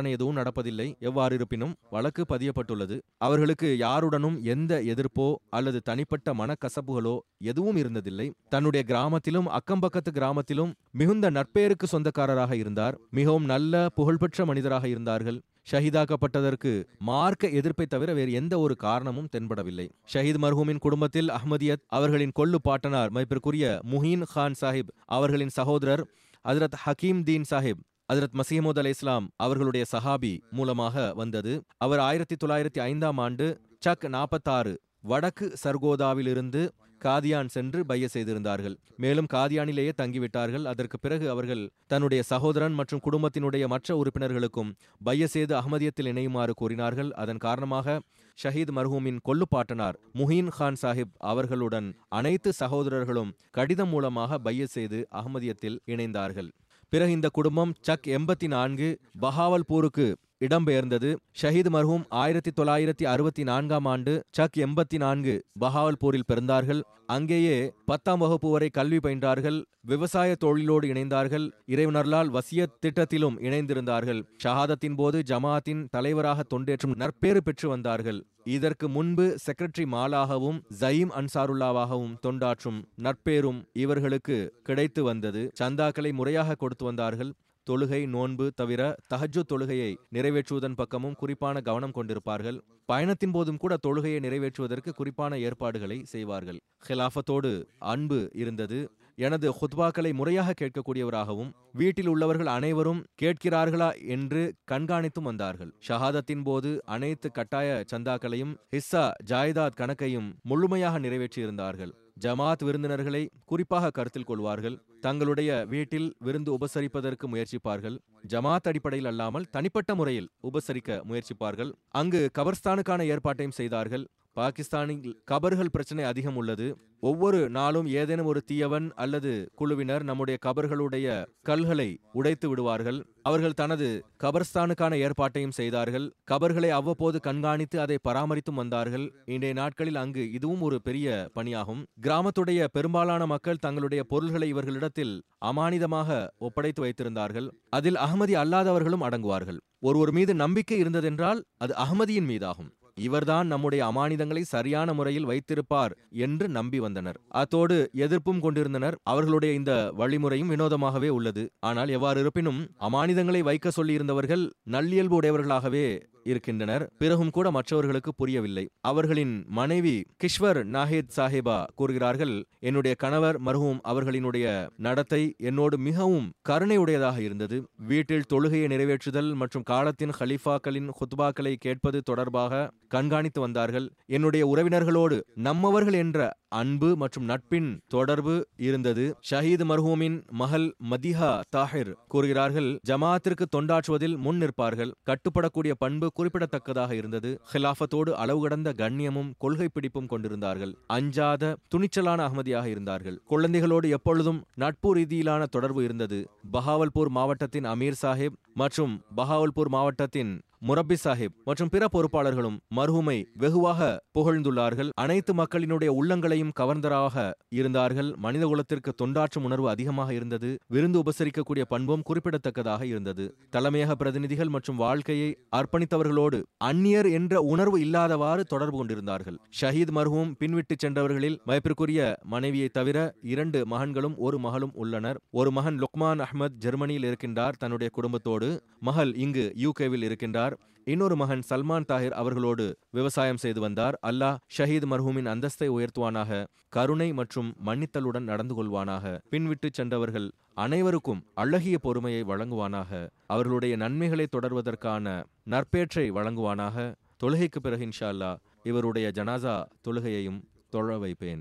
விசாரணை எதுவும் நடப்பதில்லை எவ்வாறு இருப்பினும் வழக்கு பதியப்பட்டுள்ளது அவர்களுக்கு யாருடனும் எந்த எதிர்ப்போ அல்லது தனிப்பட்ட மனக்கசப்புகளோ எதுவும் இருந்ததில்லை தன்னுடைய கிராமத்திலும் அக்கம்பக்கத்து கிராமத்திலும் மிகுந்த நற்பெயருக்கு சொந்தக்காரராக இருந்தார் மிகவும் நல்ல புகழ்பெற்ற மனிதராக இருந்தார்கள் ஷஹீதாக்கப்பட்டதற்கு மார்க்க எதிர்ப்பை தவிர வேறு எந்த ஒரு காரணமும் தென்படவில்லை ஷஹீத் மர்ஹூமின் குடும்பத்தில் அஹ்மதியத் அவர்களின் கொல்லு பாட்டனார் மைப்பிற்குரிய முஹீன் கான் சாஹிப் அவர்களின் சகோதரர் ஹஜரத் ஹக்கீம் தீன் சாஹிப் ஹஜரத் மசீமோத் அலை இஸ்லாம் அவர்களுடைய சஹாபி மூலமாக வந்தது அவர் ஆயிரத்தி தொள்ளாயிரத்தி ஐந்தாம் ஆண்டு சக் நாற்பத்தாறு வடக்கு சர்கோதாவிலிருந்து காதியான் சென்று பைய செய்திருந்தார்கள் மேலும் காதியானிலேயே தங்கிவிட்டார்கள் அதற்கு பிறகு அவர்கள் தன்னுடைய சகோதரன் மற்றும் குடும்பத்தினுடைய மற்ற உறுப்பினர்களுக்கும் பைய செய்து அகமதியத்தில் இணையுமாறு கூறினார்கள் அதன் காரணமாக ஷஹீத் மர்ஹூமின் கொல்லுப்பாட்டனார் முஹீன் கான் சாஹிப் அவர்களுடன் அனைத்து சகோதரர்களும் கடிதம் மூலமாக பைய செய்து அகமதியத்தில் இணைந்தார்கள் பிறகு இந்த குடும்பம் சக் எண்பத்தி நான்கு பஹாவல்பூருக்கு இடம்பெயர்ந்தது ஷஹீத் மர்ஹூம் ஆயிரத்தி தொள்ளாயிரத்தி அறுபத்தி நான்காம் ஆண்டு சக் எண்பத்தி நான்கு பஹாவல்பூரில் பிறந்தார்கள் அங்கேயே பத்தாம் வகுப்பு வரை கல்வி பயின்றார்கள் விவசாய தொழிலோடு இணைந்தார்கள் இறைவனர்களால் வசியத் திட்டத்திலும் இணைந்திருந்தார்கள் ஷஹாதத்தின் போது ஜமாத்தின் தலைவராக தொண்டேற்றும் நற்பேறு பெற்று வந்தார்கள் இதற்கு முன்பு செக்ரட்டரி மாலாகவும் ஜயீம் அன்சாருல்லாவாகவும் தொண்டாற்றும் நற்பேரும் இவர்களுக்கு கிடைத்து வந்தது சந்தாக்களை முறையாக கொடுத்து வந்தார்கள் தொழுகை நோன்பு தவிர தஹஜ்ஜு தொழுகையை நிறைவேற்றுவதன் பக்கமும் குறிப்பான கவனம் கொண்டிருப்பார்கள் பயணத்தின் போதும் கூட தொழுகையை நிறைவேற்றுவதற்கு குறிப்பான ஏற்பாடுகளை செய்வார்கள் ஹிலாஃபத்தோடு அன்பு இருந்தது எனது ஹுத்பாக்களை முறையாக கேட்கக்கூடியவராகவும் வீட்டில் உள்ளவர்கள் அனைவரும் கேட்கிறார்களா என்று கண்காணித்தும் வந்தார்கள் ஷஹாதத்தின் போது அனைத்து கட்டாய சந்தாக்களையும் ஹிஸ்ஸா ஜாய்தாத் கணக்கையும் முழுமையாக நிறைவேற்றியிருந்தார்கள் ஜமாத் விருந்தினர்களை குறிப்பாக கருத்தில் கொள்வார்கள் தங்களுடைய வீட்டில் விருந்து உபசரிப்பதற்கு முயற்சிப்பார்கள் ஜமாத் அடிப்படையில் அல்லாமல் தனிப்பட்ட முறையில் உபசரிக்க முயற்சிப்பார்கள் அங்கு கபர்ஸ்தானுக்கான ஏற்பாட்டையும் செய்தார்கள் பாகிஸ்தானில் கபர்கள் பிரச்சனை அதிகம் உள்ளது ஒவ்வொரு நாளும் ஏதேனும் ஒரு தீயவன் அல்லது குழுவினர் நம்முடைய கபர்களுடைய கல்களை உடைத்து விடுவார்கள் அவர்கள் தனது கபர்ஸ்தானுக்கான ஏற்பாட்டையும் செய்தார்கள் கபர்களை அவ்வப்போது கண்காணித்து அதை பராமரித்தும் வந்தார்கள் இன்றைய நாட்களில் அங்கு இதுவும் ஒரு பெரிய பணியாகும் கிராமத்துடைய பெரும்பாலான மக்கள் தங்களுடைய பொருள்களை இவர்களிடத்தில் அமானிதமாக ஒப்படைத்து வைத்திருந்தார்கள் அதில் அகமதி அல்லாதவர்களும் அடங்குவார்கள் ஒருவர் மீது நம்பிக்கை இருந்ததென்றால் அது அகமதியின் மீதாகும் இவர்தான் நம்முடைய அமானிதங்களை சரியான முறையில் வைத்திருப்பார் என்று நம்பி வந்தனர் அத்தோடு எதிர்ப்பும் கொண்டிருந்தனர் அவர்களுடைய இந்த வழிமுறையும் வினோதமாகவே உள்ளது ஆனால் எவ்வாறு இருப்பினும் அமானிதங்களை வைக்க சொல்லியிருந்தவர்கள் நல்லியல்பு உடையவர்களாகவே இருக்கின்றனர் பிறகும் கூட மற்றவர்களுக்கு புரியவில்லை அவர்களின் மனைவி கிஷ்வர் நாஹித் சாஹிபா கூறுகிறார்கள் என்னுடைய கணவர் மர்ஹூம் அவர்களினுடைய நடத்தை என்னோடு மிகவும் கருணையுடையதாக இருந்தது வீட்டில் தொழுகையை நிறைவேற்றுதல் மற்றும் காலத்தின் ஹலீஃபாக்களின் ஹுத்பாக்களை கேட்பது தொடர்பாக கண்காணித்து வந்தார்கள் என்னுடைய உறவினர்களோடு நம்மவர்கள் என்ற அன்பு மற்றும் நட்பின் தொடர்பு இருந்தது ஷஹீத் மர்ஹூமின் மகள் மதிஹா தாஹிர் கூறுகிறார்கள் ஜமாத்திற்கு தொண்டாற்றுவதில் முன் நிற்பார்கள் கட்டுப்படக்கூடிய பண்பு குறிப்பிடத்தக்கதாக இருந்தது ஹிலாஃபத்தோடு அளவு கடந்த கண்ணியமும் கொள்கை பிடிப்பும் கொண்டிருந்தார்கள் அஞ்சாத துணிச்சலான அகமதியாக இருந்தார்கள் குழந்தைகளோடு எப்பொழுதும் நட்பு ரீதியிலான தொடர்பு இருந்தது பஹாவல்பூர் மாவட்டத்தின் அமீர் சாஹிப் மற்றும் பஹாவல்பூர் மாவட்டத்தின் முரப்பி சாஹிப் மற்றும் பிற பொறுப்பாளர்களும் மர்ஹூமை வெகுவாக புகழ்ந்துள்ளார்கள் அனைத்து மக்களினுடைய உள்ளங்களையும் கவர்ந்தராக இருந்தார்கள் மனித குலத்திற்கு தொண்டாற்றும் உணர்வு அதிகமாக இருந்தது விருந்து உபசரிக்கக்கூடிய பண்பும் குறிப்பிடத்தக்கதாக இருந்தது தலைமையக பிரதிநிதிகள் மற்றும் வாழ்க்கையை அர்ப்பணித்தவர்களோடு அந்நியர் என்ற உணர்வு இல்லாதவாறு தொடர்பு கொண்டிருந்தார்கள் ஷஹீத் மர்ஹூம் பின்விட்டு சென்றவர்களில் மயப்பிற்குரிய மனைவியை தவிர இரண்டு மகன்களும் ஒரு மகளும் உள்ளனர் ஒரு மகன் லுக்மான் அஹ்மத் ஜெர்மனியில் இருக்கின்றார் தன்னுடைய குடும்பத்தோடு மகள் இங்கு யூகேவில் இருக்கின்றார் இன்னொரு மகன் சல்மான் தாஹிர் அவர்களோடு விவசாயம் செய்து வந்தார் அல்லாஹ் ஷஹீத் மர்ஹூமின் அந்தஸ்தை உயர்த்துவானாக கருணை மற்றும் மன்னித்தலுடன் நடந்து கொள்வானாக பின்விட்டு சென்றவர்கள் அனைவருக்கும் அழகிய பொறுமையை வழங்குவானாக அவர்களுடைய நன்மைகளை தொடர்வதற்கான நற்பேற்றை வழங்குவானாக தொழுகைக்கு பிறகு இன்ஷா அல்லாஹ் இவருடைய ஜனாசா தொழுகையையும் தொழ வைப்பேன்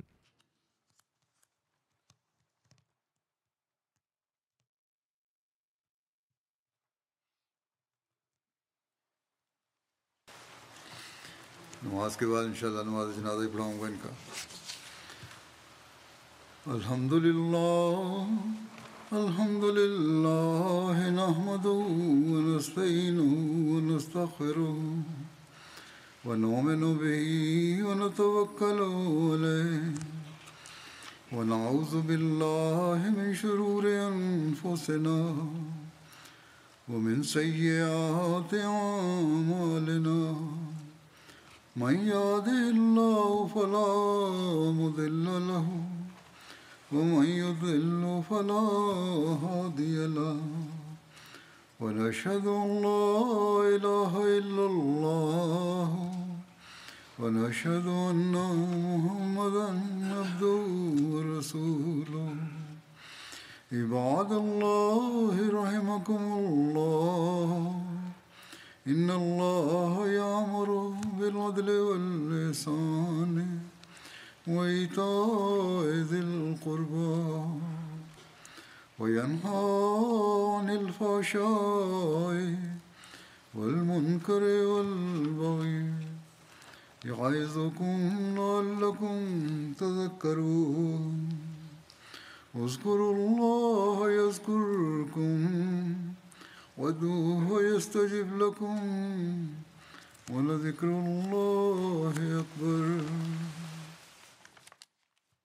नमाज के बाद इंशाल्लाह नमाज जनाजा ही पढ़ाऊंगा इनका अल्हम्दुलिल्लाह अल्हम्दुलिल्लाह नहमदुहु व नस्तईनुहु व नस्तगफिरुहु व नؤمن به ونتوكل عليه ونعوذ بالله من شرور أنفسنا ومن سيئات أعمالنا من يهده الله فلا مضل له ومن يضل فلا هادي له ونشهد أن لا إله إلا الله ونشهد أن محمدا عبده ورسوله عباد الله رحمكم الله إن الله يأمر بالعدل واللسان وإيتاء ذي القربى وينهى عن الفحشاء والمنكر والبغي يعظكم لعلكم تذكرون اذكروا الله يذكركم وادعوه يستجب لكم ولذكر الله أكبر